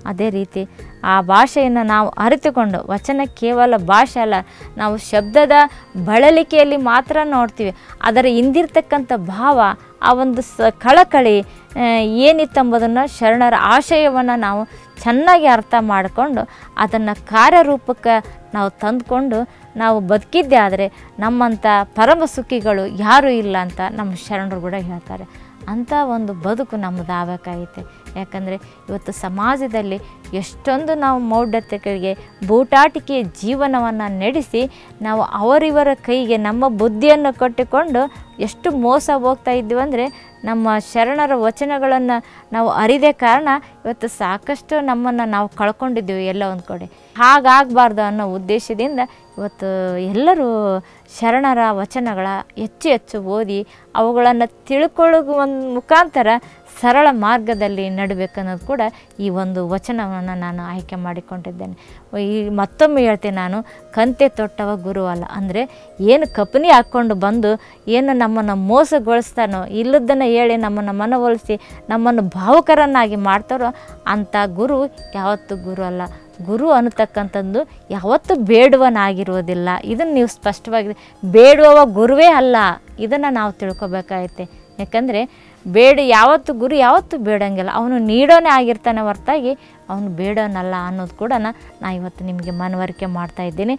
ಅದೇ ರೀತಿ ಆ ಭಾಷೆಯನ್ನು ನಾವು ಅರಿತುಕೊಂಡು ವಚನ ಕೇವಲ ಭಾಷೆ ಅಲ್ಲ ನಾವು ಶಬ್ದದ ಬಳಲಿಕೆಯಲ್ಲಿ ಮಾತ್ರ ನೋಡ್ತೀವಿ ಅದರ ಹಿಂದಿರ್ತಕ್ಕಂಥ ಭಾವ ಆ ಒಂದು ಸ ಕಳಕಳಿ ಆ, ಏನಿತ್ತೆಂಬುದನ್ನು ಶರಣರ ಆಶಯವನ್ನು ನಾವು ಚೆನ್ನಾಗಿ ಅರ್ಥ ಮಾಡಿಕೊಂಡು ಅದನ್ನು ಕಾರ್ಯರೂಪಕ್ಕೆ ನಾವು ತಂದುಕೊಂಡು ನಾವು ಬದುಕಿದ್ದೇ ಆದರೆ ನಮ್ಮಂಥ ಪರಮ ಸುಖಿಗಳು ಯಾರೂ ಇಲ್ಲ ಅಂತ ನಮ್ಮ ಶರಣರು ಕೂಡ ಹೇಳ್ತಾರೆ ಅಂಥ ಒಂದು ಬದುಕು ನಮ್ಮದಾಗಬೇಕಾಗೈತೆ ಯಾಕಂದರೆ ಇವತ್ತು ಸಮಾಜದಲ್ಲಿ ಎಷ್ಟೊಂದು ನಾವು ಮೌಢ್ಯತೆಗಳಿಗೆ ಬೂಟಾಟಿಕೆಯ ಜೀವನವನ್ನು ನಡೆಸಿ ನಾವು ಅವರಿವರ ಕೈಗೆ ನಮ್ಮ ಬುದ್ಧಿಯನ್ನು ಕಟ್ಟಿಕೊಂಡು ಎಷ್ಟು ಮೋಸ ಹೋಗ್ತಾ ಇದ್ವಿ ಅಂದರೆ ನಮ್ಮ ಶರಣರ ವಚನಗಳನ್ನು ನಾವು ಅರಿದೇ ಕಾರಣ ಇವತ್ತು ಸಾಕಷ್ಟು ನಮ್ಮನ್ನು ನಾವು ಕಳ್ಕೊಂಡಿದ್ದೀವಿ ಎಲ್ಲ ಒಂದು ಕಡೆ ಹಾಗಾಗಬಾರ್ದು ಅನ್ನೋ ಉದ್ದೇಶದಿಂದ ಇವತ್ತು ಎಲ್ಲರೂ ಶರಣರ ವಚನಗಳ ಹೆಚ್ಚು ಹೆಚ್ಚು ಓದಿ ಅವುಗಳನ್ನು ತಿಳ್ಕೊಳ್ಳುವ ಒಂದು ಮುಖಾಂತರ ಸರಳ ಮಾರ್ಗದಲ್ಲಿ ನಡಬೇಕನ್ನೋದು ಕೂಡ ಈ ಒಂದು ವಚನವನ್ನು ನಾನು ಆಯ್ಕೆ ಮಾಡಿಕೊಂಡಿದ್ದೇನೆ ಈ ಮತ್ತೊಮ್ಮೆ ಹೇಳ್ತೇನೆ ನಾನು ಕಂತೆ ತೊಟ್ಟವ ಗುರು ಅಲ್ಲ ಅಂದರೆ ಏನು ಕಪನಿ ಹಾಕ್ಕೊಂಡು ಬಂದು ಏನು ನಮ್ಮನ್ನು ಮೋಸಗೊಳಿಸ್ತಾನೋ ಇಲ್ಲದನ್ನು ಹೇಳಿ ನಮ್ಮನ್ನು ಮನವೊಲಿಸಿ ನಮ್ಮನ್ನು ಭಾವುಕರನ್ನಾಗಿ ಮಾಡ್ತಾರೋ ಅಂಥ ಗುರು ಯಾವತ್ತೂ ಗುರು ಅಲ್ಲ ಗುರು ಅನ್ನತಕ್ಕಂಥದ್ದು ಯಾವತ್ತೂ ಬೇಡುವನಾಗಿರುವುದಿಲ್ಲ ಇದನ್ನು ನೀವು ಸ್ಪಷ್ಟವಾಗಿ ಬೇಡುವವ ಗುರುವೇ ಅಲ್ಲ ಇದನ್ನು ನಾವು ತಿಳ್ಕೊಬೇಕಾಗೈತೆ ಯಾಕಂದರೆ ಬೇಡ ಯಾವತ್ತು ಗುರು ಯಾವತ್ತೂ ಬೇಡಂಗಿಲ್ಲ ಅವನು ನೀಡೋನೇ ಆಗಿರ್ತಾನೆ ಹೊರತಾಗಿ ಅವನು ಬೇಡೋನಲ್ಲ ಅನ್ನೋದು ಕೂಡ ನಾ ಇವತ್ತು ನಿಮಗೆ ಮನವರಿಕೆ ಮಾಡ್ತಾ ಇದ್ದೀನಿ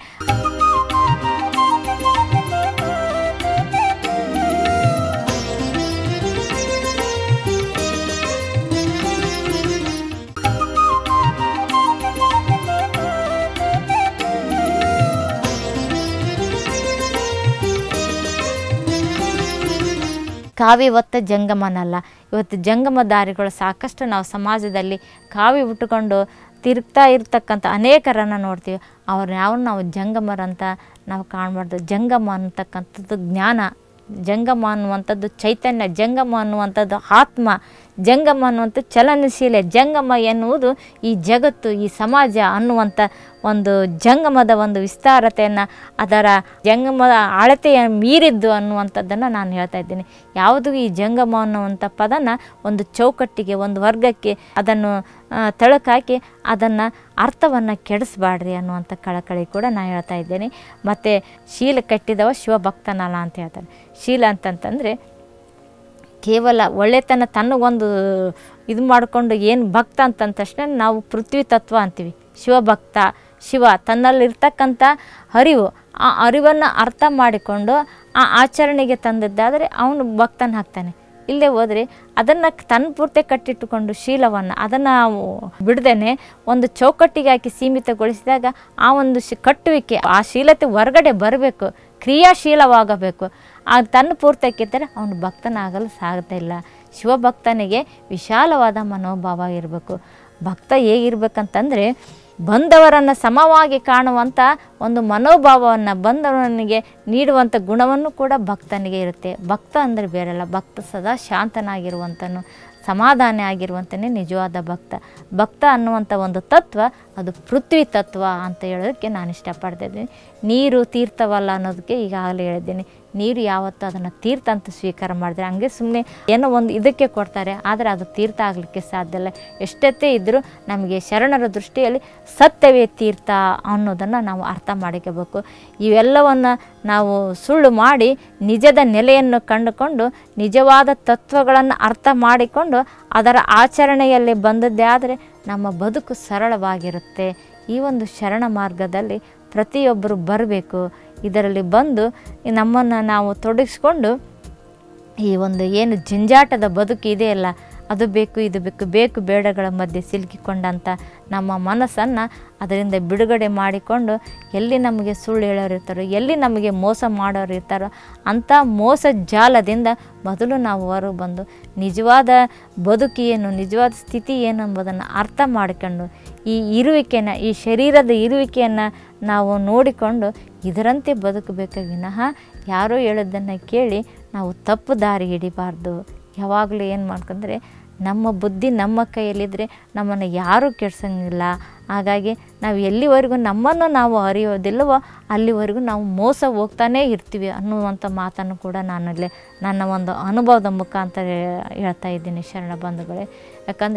ಕಾವಿ ಹೊತ್ತ ಜಂಗಮನಲ್ಲ ಇವತ್ತು ಜಂಗಮ ದಾರಿಗಳು ಸಾಕಷ್ಟು ನಾವು ಸಮಾಜದಲ್ಲಿ ಕಾವಿ ಉಟ್ಟುಕೊಂಡು ತಿರುಗ್ತಾ ಇರ್ತಕ್ಕಂಥ ಅನೇಕರನ್ನು ನೋಡ್ತೀವಿ ಅವ್ರನ್ನ ಯಾವ ನಾವು ಜಂಗಮರಂತ ನಾವು ಕಾಣಬಾರ್ದು ಜಂಗಮ ಅನ್ನತಕ್ಕಂಥದ್ದು ಜ್ಞಾನ ಜಂಗಮ ಅನ್ನುವಂಥದ್ದು ಚೈತನ್ಯ ಜಂಗಮ ಅನ್ನುವಂಥದ್ದು ಆತ್ಮ ಜಂಗಮ ಅನ್ನುವಂಥ ಚಲನಶೀಲ ಜಂಗಮ ಎನ್ನುವುದು ಈ ಜಗತ್ತು ಈ ಸಮಾಜ ಅನ್ನುವಂಥ ಒಂದು ಜಂಗಮದ ಒಂದು ವಿಸ್ತಾರತೆಯನ್ನು ಅದರ ಜಂಗಮದ ಅಳತೆಯ ಮೀರಿದ್ದು ಅನ್ನುವಂಥದ್ದನ್ನು ನಾನು ಹೇಳ್ತಾ ಇದ್ದೀನಿ ಯಾವುದು ಈ ಜಂಗಮ ಅನ್ನುವಂಥ ಪದನ ಒಂದು ಚೌಕಟ್ಟಿಗೆ ಒಂದು ವರ್ಗಕ್ಕೆ ಅದನ್ನು ಆ, ತಳಕಾಕಿ ಅದನ್ನು ಅರ್ಥವನ್ನು ಕೆಡಿಸ್ಬಾಡ್ರಿ ಅನ್ನುವಂಥ ಕಳಕಳಿ ಕೂಡ ನಾನು ಹೇಳ್ತಾ ಇದ್ದೇನೆ ಮತ್ತು ಶೀಲ ಕಟ್ಟಿದವ ಶಿವಭಕ್ತನಲ್ಲ ಅಂತ ಹೇಳ್ತಾರೆ ಶೀಲ ಅಂತಂತಂದರೆ ಕೇವಲ ಒಳ್ಳೆತನ ತನ್ನಗೊಂದು ಇದು ಮಾಡಿಕೊಂಡು ಏನು ಭಕ್ತ ಅಂತಂದ ತಕ್ಷಣ ನಾವು ಪೃಥ್ವಿ ತತ್ವ ಅಂತೀವಿ ಶಿವಭಕ್ತ ಶಿವ ತನ್ನಲ್ಲಿರ್ತಕ್ಕಂಥ ಅರಿವು ಆ ಅರಿವನ್ನು ಅರ್ಥ ಮಾಡಿಕೊಂಡು ಆ ಆಚರಣೆಗೆ ತಂದದ್ದಾದರೆ ಅವನು ಭಕ್ತನ ಹಾಕ್ತಾನೆ ಇಲ್ಲೇ ಹೋದರೆ ಅದನ್ನು ತನ್ನ ಪೂರ್ತಿ ಕಟ್ಟಿಟ್ಟುಕೊಂಡು ಶೀಲವನ್ನು ಅದನ್ನು ಬಿಡದೇನೆ ಒಂದು ಚೌಕಟ್ಟಿಗೆ ಹಾಕಿ ಸೀಮಿತಗೊಳಿಸಿದಾಗ ಆ ಒಂದು ಶಿ ಕಟ್ಟುವಿಕೆ ಆ ಶೀಲತೆ ಹೊರಗಡೆ ಬರಬೇಕು ಕ್ರಿಯಾಶೀಲವಾಗಬೇಕು ಆ ತನ್ನ ಪೂರ್ತಕ್ಕಿದ್ದರೆ ಅವನು ಭಕ್ತನಾಗಲು ಸಾಗ್ತಾ ಇಲ್ಲ ಶಿವಭಕ್ತನಿಗೆ ವಿಶಾಲವಾದ ಮನೋಭಾವ ಇರಬೇಕು ಭಕ್ತ ಹೇಗಿರ್ಬೇಕಂತಂದರೆ ಬಂದವರನ್ನು ಸಮವಾಗಿ ಕಾಣುವಂಥ ಒಂದು ಮನೋಭಾವವನ್ನು ಬಂದವನಿಗೆ ನೀಡುವಂಥ ಗುಣವನ್ನು ಕೂಡ ಭಕ್ತನಿಗೆ ಇರುತ್ತೆ ಭಕ್ತ ಅಂದರೆ ಬೇರೆಲ್ಲ ಭಕ್ತ ಸದಾ ಶಾಂತನಾಗಿರುವಂಥನು ಸಮಾಧಾನ ಆಗಿರುವಂತನೇ ನಿಜವಾದ ಭಕ್ತ ಭಕ್ತ ಅನ್ನುವಂಥ ಒಂದು ತತ್ವ ಅದು ಪೃಥ್ವಿ ತತ್ವ ಅಂತ ಹೇಳೋದಕ್ಕೆ ನಾನು ಇಷ್ಟಪಡ್ತಿದ್ದೀನಿ ನೀರು ತೀರ್ಥವಲ್ಲ ಅನ್ನೋದಕ್ಕೆ ಈಗಾಗಲೇ ಹೇಳಿದ್ದೀನಿ ನೀರು ಯಾವತ್ತೂ ಅದನ್ನು ತೀರ್ಥ ಅಂತ ಸ್ವೀಕಾರ ಮಾಡಿದ್ರೆ ಹಂಗೆ ಸುಮ್ಮನೆ ಏನೋ ಒಂದು ಇದಕ್ಕೆ ಕೊಡ್ತಾರೆ ಆದರೆ ಅದು ತೀರ್ಥ ಆಗಲಿಕ್ಕೆ ಸಾಧ್ಯ ಇಲ್ಲ ಎಷ್ಟೊತ್ತೇ ಇದ್ದರೂ ನಮಗೆ ಶರಣರ ದೃಷ್ಟಿಯಲ್ಲಿ ಸತ್ಯವೇ ತೀರ್ಥ ಅನ್ನೋದನ್ನು ನಾವು ಅರ್ಥ ಮಾಡಿಕೋಬೇಕು ಇವೆಲ್ಲವನ್ನು ನಾವು ಸುಳ್ಳು ಮಾಡಿ ನಿಜದ ನೆಲೆಯನ್ನು ಕಂಡುಕೊಂಡು ನಿಜವಾದ ತತ್ವಗಳನ್ನು ಅರ್ಥ ಮಾಡಿಕೊಂಡು ಅದರ ಆಚರಣೆಯಲ್ಲಿ ಬಂದದ್ದೇ ಆದರೆ ನಮ್ಮ ಬದುಕು ಸರಳವಾಗಿರುತ್ತೆ ಈ ಒಂದು ಶರಣ ಮಾರ್ಗದಲ್ಲಿ ಪ್ರತಿಯೊಬ್ಬರು ಬರಬೇಕು ಇದರಲ್ಲಿ ಬಂದು ನಮ್ಮನ್ನು ನಾವು ತೊಡಗಿಸ್ಕೊಂಡು ಈ ಒಂದು ಏನು ಜಂಜಾಟದ ಬದುಕು ಇದೆಯಲ್ಲ ಅದು ಬೇಕು ಇದು ಬೇಕು ಬೇಕು ಬೇಡಗಳ ಮಧ್ಯೆ ಸಿಲುಕಿಕೊಂಡಂಥ ನಮ್ಮ ಮನಸ್ಸನ್ನು ಅದರಿಂದ ಬಿಡುಗಡೆ ಮಾಡಿಕೊಂಡು ಎಲ್ಲಿ ನಮಗೆ ಸುಳ್ಳು ಹೇಳೋರು ಇರ್ತಾರೋ ಎಲ್ಲಿ ನಮಗೆ ಮೋಸ ಮಾಡೋರು ಇರ್ತಾರೋ ಅಂಥ ಮೋಸ ಜಾಲದಿಂದ ಮೊದಲು ನಾವು ಹೊರಗೆ ಬಂದು ನಿಜವಾದ ಬದುಕು ಏನು ನಿಜವಾದ ಸ್ಥಿತಿ ಏನು ಎಂಬುದನ್ನು ಅರ್ಥ ಮಾಡಿಕೊಂಡು ಈ ಇರುವಿಕೆನ ಈ ಶರೀರದ ಇರುವಿಕೆಯನ್ನು ನಾವು ನೋಡಿಕೊಂಡು ಇದರಂತೆ ಬದುಕಬೇಕು ವಿನಃ ಯಾರೋ ಹೇಳೋದನ್ನು ಕೇಳಿ ನಾವು ತಪ್ಪು ದಾರಿ ಹಿಡಿಬಾರ್ದು ಯಾವಾಗಲೂ ಏನು ಮಾಡ್ಕೊಂಡ್ರೆ ನಮ್ಮ ಬುದ್ಧಿ ನಮ್ಮ ಕೈಯಲ್ಲಿದ್ದರೆ ನಮ್ಮನ್ನು ಯಾರೂ ಕೆಡ್ಸಂಗಿಲ್ಲ ಹಾಗಾಗಿ ನಾವು ಎಲ್ಲಿವರೆಗೂ ನಮ್ಮನ್ನು ನಾವು ಅರಿಯೋದಿಲ್ಲವೋ ಅಲ್ಲಿವರೆಗೂ ನಾವು ಮೋಸ ಹೋಗ್ತಾನೇ ಇರ್ತೀವಿ ಅನ್ನುವಂಥ ಮಾತನ್ನು ಕೂಡ ನಾನಲ್ಲಿ ನನ್ನ ಒಂದು ಅನುಭವದ ಮುಖಾಂತರ ಹೇಳ್ತಾ ಇದ್ದೀನಿ ಶರಣ ಬಂಧುಗಳೇ ಯಾಕಂದರೆ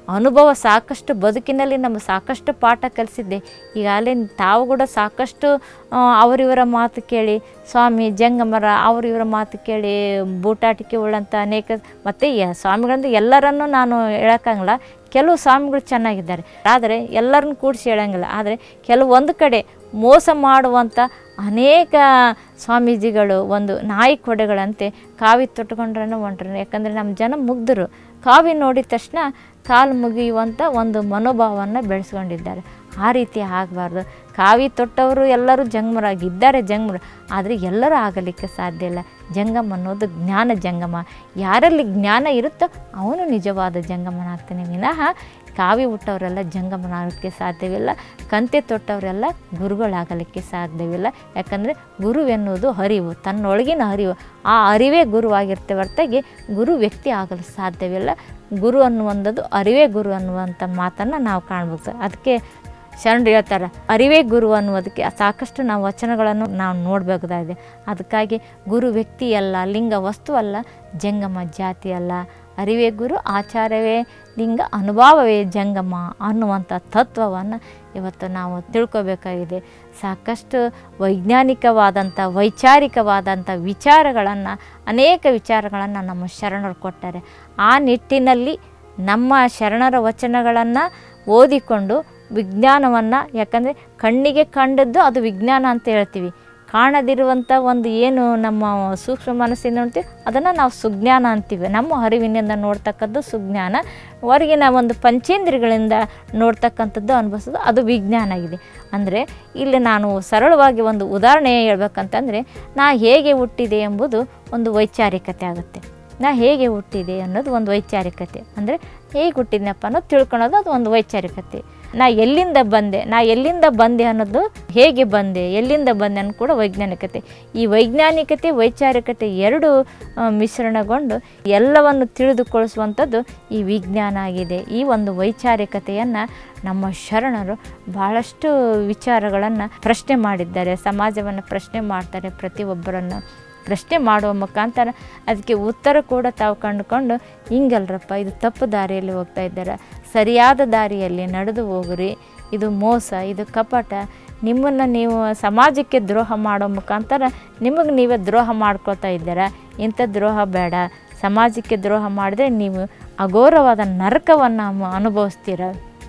ಅನುಭವ ಸಾಕಷ್ಟು ಬದುಕಿನಲ್ಲಿ ನಮಗೆ ಸಾಕಷ್ಟು ಪಾಠ ಕಲಿಸಿದ್ದೆ ಈಗಾಗಲೇ ತಾವು ಕೂಡ ಸಾಕಷ್ಟು ಆ, ಅವರಿವರ ಮಾತು ಕೇಳಿ ಸ್ವಾಮಿ ಜಂಗಮರ ಅವರಿವರ ಮಾತು ಕೇಳಿ ಬೂಟಾಟಿಕೆ ಉಳ್ಳಂಥ ಅನೇಕ ಮತ್ತು ಯ- ಸ್ವಾಮಿಗಳಂದ್ರೆ ಎಲ್ಲರನ್ನೂ ನಾನು ಹೇಳೋಕ್ಕಾಗಲ್ಲ ಕೆಲವು ಸ್ವಾಮಿಗಳು ಚೆನ್ನಾಗಿದ್ದಾರೆ ಆದರೆ ಎಲ್ಲರನ್ನು ಕೂಡಿಸಿ ಹೇಳಂಗಿಲ್ಲ ಆದರೆ ಕೆಲವೊಂದು ಕಡೆ ಮೋಸ ಮಾಡುವಂಥ ಅನೇಕ ಸ್ವಾಮೀಜಿಗಳು ಒಂದು ನಾಯಿ ಕೊಡೆಗಳಂತೆ ಕಾವಿ ತೊಟ್ಕೊಂಡ್ರೆ ಹೊಂಟ್ರು ಯಾಕಂದರೆ ನಮ್ಮ ಜನ ಮುಗ್ಧರು ಕಾವಿ ನೋಡಿದ ತಕ್ಷಣ ಕಾಲು ಮುಗಿಯುವಂಥ ಒಂದು ಮನೋಭಾವವನ್ನು ಬೆಳೆಸ್ಕೊಂಡಿದ್ದಾರೆ ಆ ರೀತಿ ಆಗಬಾರ್ದು ಕಾವಿ ತೊಟ್ಟವರು ಎಲ್ಲರೂ ಜಂಗಮರಾಗಿದ್ದಾರೆ ಜಂಗಮರು ಆದರೆ ಎಲ್ಲರೂ ಆಗಲಿಕ್ಕೆ ಸಾಧ್ಯ ಇಲ್ಲ ಜಂಗಮ ಅನ್ನೋದು ಜ್ಞಾನ ಜಂಗಮ ಯಾರಲ್ಲಿ ಜ್ಞಾನ ಇರುತ್ತೋ ಅವನು ನಿಜವಾದ ಜಂಗಮನಾಗ್ತಾನೆ ವಿನಃ ಕಾವಿ ಹುಟ್ಟವರೆಲ್ಲ ಜಂಗಮನಾಗಲಿಕ್ಕೆ ಸಾಧ್ಯವಿಲ್ಲ ಕಂತೆ ತೊಟ್ಟವರೆಲ್ಲ ಗುರುಗಳಾಗಲಿಕ್ಕೆ ಸಾಧ್ಯವಿಲ್ಲ ಯಾಕಂದರೆ ಗುರುವೆನ್ನುವುದು ಅರಿವು ತನ್ನೊಳಗಿನ ಅರಿವು ಆ ಅರಿವೇ ಗುರುವಾಗಿರ್ತೇ ಹೊರತಾಗಿ ಗುರು ವ್ಯಕ್ತಿ ಆಗಲು ಸಾಧ್ಯವಿಲ್ಲ ಗುರು ಅನ್ನುವಂಥದ್ದು ಅರಿವೇ ಗುರು ಅನ್ನುವಂಥ ಮಾತನ್ನು ನಾವು ಕಾಣ್ಬೋದು ಅದಕ್ಕೆ ಶರಣರು ಹೇಳ್ತಾರೆ ಅರಿವೇ ಗುರು ಅನ್ನುವುದಕ್ಕೆ ಸಾಕಷ್ಟು ನಾವು ವಚನಗಳನ್ನು ನಾವು ನೋಡಬೇಕಾಗಿದೆ ಅದಕ್ಕಾಗಿ ಗುರು ವ್ಯಕ್ತಿ ಅಲ್ಲ ಲಿಂಗ ವಸ್ತು ಅಲ್ಲ ಜಂಗಮ ಜಾತಿ ಅಲ್ಲ ಅರಿವೇ ಗುರು ಆಚಾರವೇ ಲಿಂಗ ಅನುಭವವೇ ಜಂಗಮ ಅನ್ನುವಂಥ ತತ್ವವನ್ನು ಇವತ್ತು ನಾವು ತಿಳ್ಕೊಬೇಕಾಗಿದೆ ಸಾಕಷ್ಟು ವೈಜ್ಞಾನಿಕವಾದಂಥ ವೈಚಾರಿಕವಾದಂಥ ವಿಚಾರಗಳನ್ನು ಅನೇಕ ವಿಚಾರಗಳನ್ನು ನಮ್ಮ ಶರಣರು ಕೊಟ್ಟಾರೆ ಆ ನಿಟ್ಟಿನಲ್ಲಿ ನಮ್ಮ ಶರಣರ ವಚನಗಳನ್ನು ಓದಿಕೊಂಡು ವಿಜ್ಞಾನವನ್ನು ಯಾಕಂದರೆ ಕಣ್ಣಿಗೆ ಕಂಡದ್ದು ಅದು ವಿಜ್ಞಾನ ಅಂತ ಹೇಳ್ತೀವಿ ಕಾಣದಿರುವಂಥ ಒಂದು ಏನು ನಮ್ಮ ಸೂಕ್ಷ್ಮ ಮನಸ್ಸಿಂದ ನೋಡ್ತೀವಿ ಅದನ್ನು ನಾವು ಸುಜ್ಞಾನ ಅಂತೀವಿ ನಮ್ಮ ಅರಿವಿನಿಂದ ನೋಡ್ತಕ್ಕದ್ದು ಸುಜ್ಞಾನ ಹೊರಗಿನ ಒಂದು ಪಂಚೇಂದ್ರಿಯಗಳಿಂದ ನೋಡ್ತಕ್ಕಂಥದ್ದು ಅನುಭವಿಸೋದು ಅದು ವಿಜ್ಞಾನ ಆಗಿದೆ ಅಂದರೆ ಇಲ್ಲಿ ನಾನು ಸರಳವಾಗಿ ಒಂದು ಉದಾಹರಣೆ ಹೇಳ್ಬೇಕಂತಂದರೆ ನಾ ಹೇಗೆ ಹುಟ್ಟಿದೆ ಎಂಬುದು ಒಂದು ವೈಚಾರಿಕತೆ ಆಗುತ್ತೆ ನಾ ಹೇಗೆ ಹುಟ್ಟಿದೆ ಅನ್ನೋದು ಒಂದು ವೈಚಾರಿಕತೆ ಅಂದರೆ ಹೇಗೆ ಹುಟ್ಟಿದ್ನಪ್ಪ ಅನ್ನೋದು ತಿಳ್ಕೊಳೋದು ಅದು ಒಂದು ವೈಚಾರಿಕತೆ ನಾ ಎಲ್ಲಿಂದ ಬಂದೆ ನಾ ಎಲ್ಲಿಂದ ಬಂದೆ ಅನ್ನೋದು ಹೇಗೆ ಬಂದೆ ಎಲ್ಲಿಂದ ಬಂದೆ ಅನ್ನೋದು ಕೂಡ ವೈಜ್ಞಾನಿಕತೆ ಈ ವೈಜ್ಞಾನಿಕತೆ ವೈಚಾರಿಕತೆ ಎರಡು ಆ, ಮಿಶ್ರಣಗೊಂಡು ಎಲ್ಲವನ್ನು ತಿಳಿದುಕೊಳ್ಳಿಸುವಂಥದ್ದು ಈ ವಿಜ್ಞಾನ ಆಗಿದೆ ಈ ಒಂದು ವೈಚಾರಿಕತೆಯನ್ನು ನಮ್ಮ ಶರಣರು ಬಹಳಷ್ಟು ವಿಚಾರಗಳನ್ನು ಪ್ರಶ್ನೆ ಮಾಡಿದ್ದಾರೆ ಸಮಾಜವನ್ನು ಪ್ರಶ್ನೆ ಮಾಡ್ತಾರೆ ಪ್ರತಿಯೊಬ್ಬರನ್ನು ಪ್ರಶ್ನೆ ಮಾಡುವ ಮುಖಾಂತರ ಅದಕ್ಕೆ ಉತ್ತರ ಕೂಡ ತಾವು ಕಂಡುಕೊಂಡು ಹಿಂಗಲ್ರಪ್ಪ ಇದು ತಪ್ಪು ದಾರಿಯಲ್ಲಿ ಹೋಗ್ತಾ ಇದ್ದಾರೆ ಸರಿಯಾದ ದಾರಿಯಲ್ಲಿ ನಡೆದು ಹೋಗ್ರಿ ಇದು ಮೋಸ ಇದು ಕಪಟ ನಿಮ್ಮನ್ನು ನೀವು ಸಮಾಜಕ್ಕೆ ದ್ರೋಹ ಮಾಡೋ ಮುಖಾಂತರ ನಿಮಗೆ ನೀವೇ ದ್ರೋಹ ಮಾಡ್ಕೊಳ್ತಾ ಇದ್ದೀರಾ ಇಂಥ ದ್ರೋಹ ಬೇಡ ಸಮಾಜಕ್ಕೆ ದ್ರೋಹ ಮಾಡಿದ್ರೆ ನೀವು ಅಘೋರವಾದ ನರಕವನ್ನು ಅನುಭವಿಸ್ತೀರ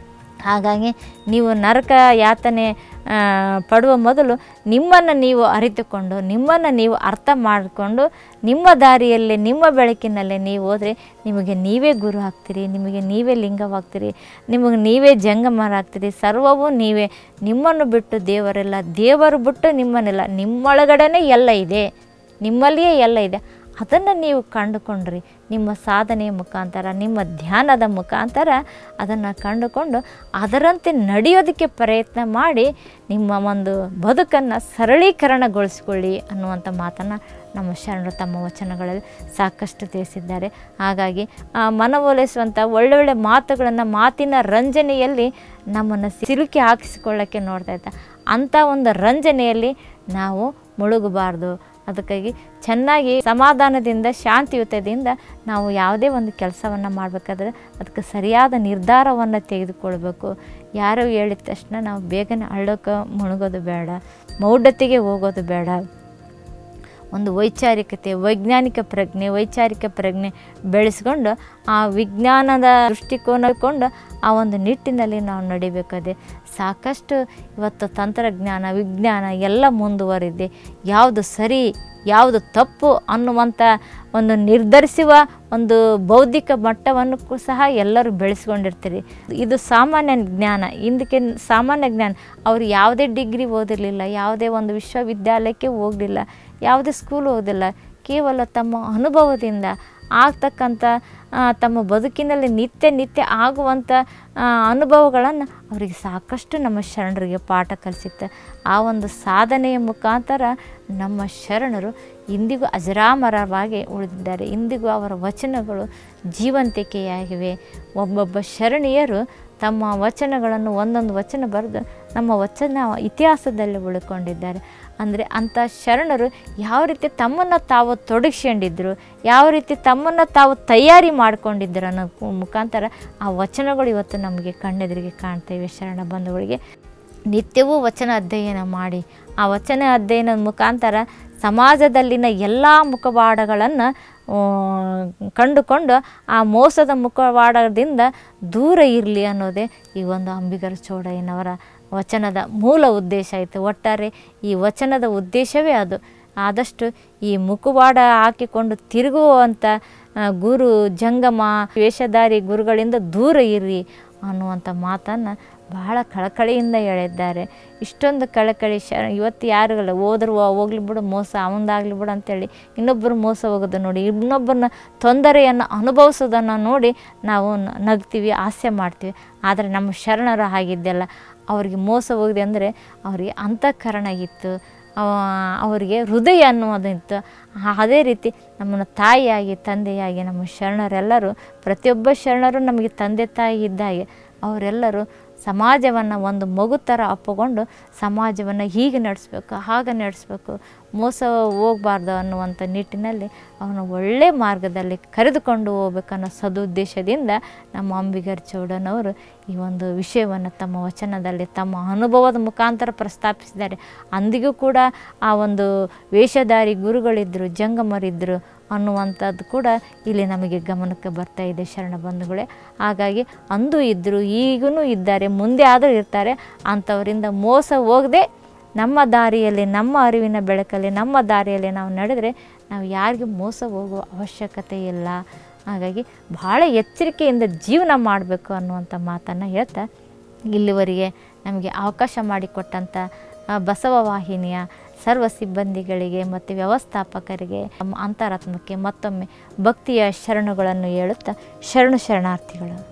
ಹಾಗಾಗಿ ನೀವು ನರಕ ಯಾತನೆ ಆ, ಪಡುವ ಮೊದಲು ನಿಮ್ಮನ್ನು ನೀವು ಅರಿತುಕೊಂಡು ನಿಮ್ಮನ್ನು ನೀವು ಅರ್ಥ ಮಾಡಿಕೊಂಡು ನಿಮ್ಮ ದಾರಿಯಲ್ಲಿ ನಿಮ್ಮ ಬೆಳಕಿನಲ್ಲೇ ನೀವು ಹೋದರೆ ನಿಮಗೆ ನೀವೇ ಗುರು ಆಗ್ತೀರಿ ನಿಮಗೆ ನೀವೇ ಲಿಂಗವಾಗ್ತೀರಿ ನಿಮಗೆ ನೀವೇ ಜಂಗಮರಾಗ್ತೀರಿ ಸರ್ವವೂ ನೀವೇ ನಿಮ್ಮನ್ನು ಬಿಟ್ಟು ದೇವರೆಲ್ಲ ದೇವರು ಬಿಟ್ಟು ನಿಮ್ಮನ್ನೆಲ್ಲ ನಿಮ್ಮೊಳಗಡೆನೇ ಎಲ್ಲ ಇದೆ ನಿಮ್ಮಲ್ಲಿಯೇ ಎಲ್ಲ ಇದೆ ಅದನ್ನು ನೀವು ಕಂಡುಕೊಂಡ್ರಿ ನಿಮ್ಮ ಸಾಧನೆಯ ಮುಖಾಂತರ ನಿಮ್ಮ ಧ್ಯಾನದ ಮುಖಾಂತರ ಅದನ್ನು ಕಂಡುಕೊಂಡು ಅದರಂತೆ ನಡೆಯೋದಕ್ಕೆ ಪ್ರಯತ್ನ ಮಾಡಿ ನಿಮ್ಮ ಒಂದು ಬದುಕನ್ನು ಸರಳೀಕರಣಗೊಳಿಸ್ಕೊಳ್ಳಿ ಅನ್ನುವಂಥ ಮಾತನ್ನು ನಮ್ಮ ಶರಣರು ತಮ್ಮ ವಚನಗಳಲ್ಲಿ ಸಾಕಷ್ಟು ತಿಳಿಸಿದ್ದಾರೆ ಹಾಗಾಗಿ ಆ ಮನವೊಲಿಸುವಂಥ ಒಳ್ಳೊಳ್ಳೆ ಮಾತುಗಳನ್ನು ಮಾತಿನ ರಂಜನೆಯಲ್ಲಿ ನಮ್ಮನ್ನು ಸಿಲುಕಿ ಹಾಕಿಸಿಕೊಳ್ಳೋಕ್ಕೆ ನೋಡ್ತಾ ಇದ್ದ ಅಂಥ ಒಂದು ರಂಜನೆಯಲ್ಲಿ ನಾವು ಮುಳುಗಬಾರ್ದು ಅದಕ್ಕಾಗಿ ಚೆನ್ನಾಗಿ ಸಮಾಧಾನದಿಂದ ಶಾಂತಿಯುತದಿಂದ ನಾವು ಯಾವುದೇ ಒಂದು ಕೆಲಸವನ್ನು ಮಾಡಬೇಕಾದ್ರೆ ಅದಕ್ಕೆ ಸರಿಯಾದ ನಿರ್ಧಾರವನ್ನು ತೆಗೆದುಕೊಳ್ಬೇಕು ಯಾರೋ ಹೇಳಿದ ತಕ್ಷಣ ನಾವು ಬೇಗನೆ ಅಳ್ಳೋಕೆ ಮುಳುಗೋದು ಬೇಡ ಮೌಢ್ಯತೆಗೆ ಹೋಗೋದು ಬೇಡ ಒಂದು ವೈಚಾರಿಕತೆ ವೈಜ್ಞಾನಿಕ ಪ್ರಜ್ಞೆ ವೈಚಾರಿಕ ಪ್ರಜ್ಞೆ ಬೆಳೆಸ್ಕೊಂಡು ಆ ವಿಜ್ಞಾನದ ದೃಷ್ಟಿಕೋನಕೊಂಡು ಆ ಒಂದು ನಿಟ್ಟಿನಲ್ಲಿ ನಾವು ನಡಿಬೇಕಾದೆ ಸಾಕಷ್ಟು ಇವತ್ತು ತಂತ್ರಜ್ಞಾನ ವಿಜ್ಞಾನ ಎಲ್ಲ ಮುಂದುವರಿದೆ ಯಾವುದು ಸರಿ ಯಾವುದು ತಪ್ಪು ಅನ್ನುವಂಥ ಒಂದು ನಿರ್ಧರಿಸುವ ಒಂದು ಬೌದ್ಧಿಕ ಮಟ್ಟವನ್ನು ಕು- ಸಹ ಎಲ್ಲರೂ ಬೆಳೆಸ್ಕೊಂಡಿರ್ತೀರಿ ಇದು ಸಾಮಾನ್ಯ ಜ್ಞಾನ ಇಂದಕ್ಕೆ ಸಾಮಾನ್ಯ ಜ್ಞಾನ ಅವರು ಯಾವುದೇ ಡಿಗ್ರಿ ಓದಿರಲಿಲ್ಲ ಯಾವುದೇ ಒಂದು ವಿಶ್ವವಿದ್ಯಾಲಯಕ್ಕೆ ಹೋಗಲಿಲ್ಲ ಯಾವುದೇ ಸ್ಕೂಲ್ ಓದಿಲ್ಲ ಕೇವಲ ತಮ್ಮ ಅನುಭವದಿಂದ ಆಗ್ತಕ್ಕಂಥ ಆ, ತಮ್ಮ ಬದುಕಿನಲ್ಲಿ ನಿತ್ಯ ನಿತ್ಯ ಆಗುವಂಥ ಅನುಭವಗಳನ್ನು ಅವರಿಗೆ ಸಾಕಷ್ಟು ನಮ್ಮ ಶರಣರಿಗೆ ಪಾಠ ಕಲಿಸುತ್ತೆ ಆ ಒಂದು ಸಾಧನೆಯ ಮುಖಾಂತರ ನಮ್ಮ ಶರಣರು ಇಂದಿಗೂ ಅಜರಾಮರವಾಗಿ ಉಳಿದಿದ್ದಾರೆ ಇಂದಿಗೂ ಅವರ ವಚನಗಳು ಜೀವಂತಿಕೆಯಾಗಿವೆ ಒಬ್ಬೊಬ್ಬ ಶರಣೀಯರು ತಮ್ಮ ವಚನಗಳನ್ನು ಒಂದೊಂದು ವಚನ ಬರೆದು ನಮ್ಮ ವಚನ ಇತಿಹಾಸದಲ್ಲಿ ಉಳ್ಕೊಂಡಿದ್ದಾರೆ ಅಂದರೆ ಅಂಥ ಶರಣರು ಯಾವ ರೀತಿ ತಮ್ಮನ್ನು ತಾವು ತೊಡಗಿಸ್ಕೊಂಡಿದ್ರು ಯಾವ ರೀತಿ ತಮ್ಮನ್ನು ತಾವು ತಯಾರಿ ಮಾಡ್ಕೊಂಡಿದ್ರು ಅನ್ನೋ ಮುಖಾಂತರ ಆ ವಚನಗಳು ಇವತ್ತು ನಮಗೆ ಕಣ್ಣೆದುರಿಗೆ ಕಾಣ್ತೇವೆ ಶರಣ ಬಂಧುಗಳಿಗೆ ನಿತ್ಯವೂ ವಚನ ಅಧ್ಯಯನ ಮಾಡಿ ಆ ವಚನ ಅಧ್ಯಯನದ ಮುಖಾಂತರ ಸಮಾಜದಲ್ಲಿನ ಎಲ್ಲ ಮುಖವಾಡಗಳನ್ನು ಕಂಡುಕೊಂಡು ಆ ಮೋಸದ ಮುಖವಾಡದಿಂದ ದೂರ ಇರಲಿ ಅನ್ನೋದೇ ಈ ಒಂದು ಅಂಬಿಗರ ಚೌಡಯ್ಯನವರ ವಚನದ ಮೂಲ ಉದ್ದೇಶ ಆಯಿತು ಒಟ್ಟಾರೆ ಈ ವಚನದ ಉದ್ದೇಶವೇ ಅದು ಆದಷ್ಟು ಈ ಮುಖವಾಡ ಹಾಕಿಕೊಂಡು ತಿರುಗುವಂಥ ಆ, ಗುರು ಜಂಗಮ ವೇಷಧಾರಿ ಗುರುಗಳಿಂದ ದೂರ ಇರ್ರಿ ಅನ್ನುವಂಥ ಮಾತನ್ನು ಬಹಳ ಕಳಕಳಿಯಿಂದ ಹೇಳಿದ್ದಾರೆ ಇಷ್ಟೊಂದು ಕಳಕಳಿ ಶ ಇವತ್ತು ಯಾರಿಗಲ್ಲ ಹೋದ್ರು ಹೋಗ್ಲಿ ಬಿಡು ಮೋಸ ಅವಂದಾಗಲಿ ಬಿಡು ಅಂತೇಳಿ ಇನ್ನೊಬ್ಬರು ಮೋಸ ಹೋಗೋದು ನೋಡಿ ಇನ್ನೊಬ್ಬರನ್ನ ತೊಂದರೆಯನ್ನು ಅನುಭವಿಸೋದನ್ನು ನೋಡಿ ನಾವು ನ- ನಗ್ತೀವಿ ಹಾಸ್ಯ ಮಾಡ್ತೀವಿ ಆದರೆ ನಮ್ಮ ಶರಣರು ಹಾಗಿದ್ದೆಲ್ಲ ಅವರಿಗೆ ಮೋಸ ಹೋಗಿದೆ ಅಂದರೆ ಅವರಿಗೆ ಅಂತಃಕರಣ ಇತ್ತು ಅವ- ಅವರಿಗೆ ಹೃದಯ ಅನ್ನೋದಿತ್ತು ಆ- ಅದೇ ರೀತಿ ನಮ್ಮನ್ನು ತಾಯಿಯಾಗಿ ತಂದೆಯಾಗಿ ನಮ್ಮ ಶರಣರೆಲ್ಲರೂ ಪ್ರತಿಯೊಬ್ಬ ಶರಣರು ನಮಗೆ ತಂದೆ ತಾಯಿ ಇದ್ದಾಗೆ ಅವರೆಲ್ಲರೂ ಸಮಾಜವನ್ನು ಒಂದು ಮಗು ಥರ ಅಪ್ಪಕೊಂಡು ಸಮಾಜವನ್ನು ಹೀಗೆ ನಡೆಸ್ಬೇಕು ಹಾಗೆ ನಡೆಸ್ಬೇಕು ಮೋಸ ಹೋಗಬಾರ್ದು ಅನ್ನುವಂಥ ನಿಟ್ಟಿನಲ್ಲಿ ಅವನು ಒಳ್ಳೆ ಮಾರ್ಗದಲ್ಲಿ ಕರೆದುಕೊಂಡು ಹೋಗ್ಬೇಕನ್ನೋ ಸದುದ್ದೇಶದಿಂದ ನಮ್ಮ ಅಂಬಿಗರ್ ಚೌಡನವರು ಈ ಒಂದು ವಿಷಯವನ್ನು ತಮ್ಮ ವಚನದಲ್ಲಿ ತಮ್ಮ ಅನುಭವದ ಮುಖಾಂತರ ಪ್ರಸ್ತಾಪಿಸಿದ್ದಾರೆ ಅಂದಿಗೂ ಕೂಡ ಆ ಒಂದು ವೇಷಧಾರಿ ಗುರುಗಳಿದ್ದರು ಜಂಗಮರಿದ್ದರು ಅನ್ನುವಂಥದ್ದು ಕೂಡ ಇಲ್ಲಿ ನಮಗೆ ಗಮನಕ್ಕೆ ಬರ್ತಾ ಇದೆ ಶರಣ ಬಂಧುಗಳೇ ಹಾಗಾಗಿ ಅಂದು ಇದ್ದರು ಈಗೂ ಇದ್ದಾರೆ ಮುಂದೆ ಆದರೂ ಇರ್ತಾರೆ ಅಂಥವರಿಂದ ಮೋಸ ಹೋಗದೆ ನಮ್ಮ ದಾರಿಯಲ್ಲಿ ನಮ್ಮ ಅರಿವಿನ ಬೆಳಕಲ್ಲಿ ನಮ್ಮ ದಾರಿಯಲ್ಲಿ ನಾವು ನಡೆದರೆ ನಾವು ಯಾರಿಗೂ ಮೋಸ ಹೋಗುವ ಅವಶ್ಯಕತೆ ಇಲ್ಲ ಹಾಗಾಗಿ ಭಾಳ ಎಚ್ಚರಿಕೆಯಿಂದ ಜೀವನ ಮಾಡಬೇಕು ಅನ್ನುವಂಥ ಮಾತನ್ನು ಹೇಳ್ತಾ ಇಲ್ಲಿವರೆಗೆ ನಮಗೆ ಅವಕಾಶ ಮಾಡಿಕೊಟ್ಟಂಥ ಆ, ಬಸವ ವಾಹಿನಿಯ ಸರ್ವ ಸಿಬ್ಬಂದಿಗಳಿಗೆ ಮತ್ತು ವ್ಯವಸ್ಥಾಪಕರಿಗೆ ನಮ್ಮ ಅಂತರಾತ್ಮಕ್ಕೆ ಮತ್ತೊಮ್ಮೆ ಭಕ್ತಿಯ ಶರಣುಗಳನ್ನು ಹೇಳುತ್ತಾ ಶರಣು ಶರಣಾರ್ಥಿಗಳು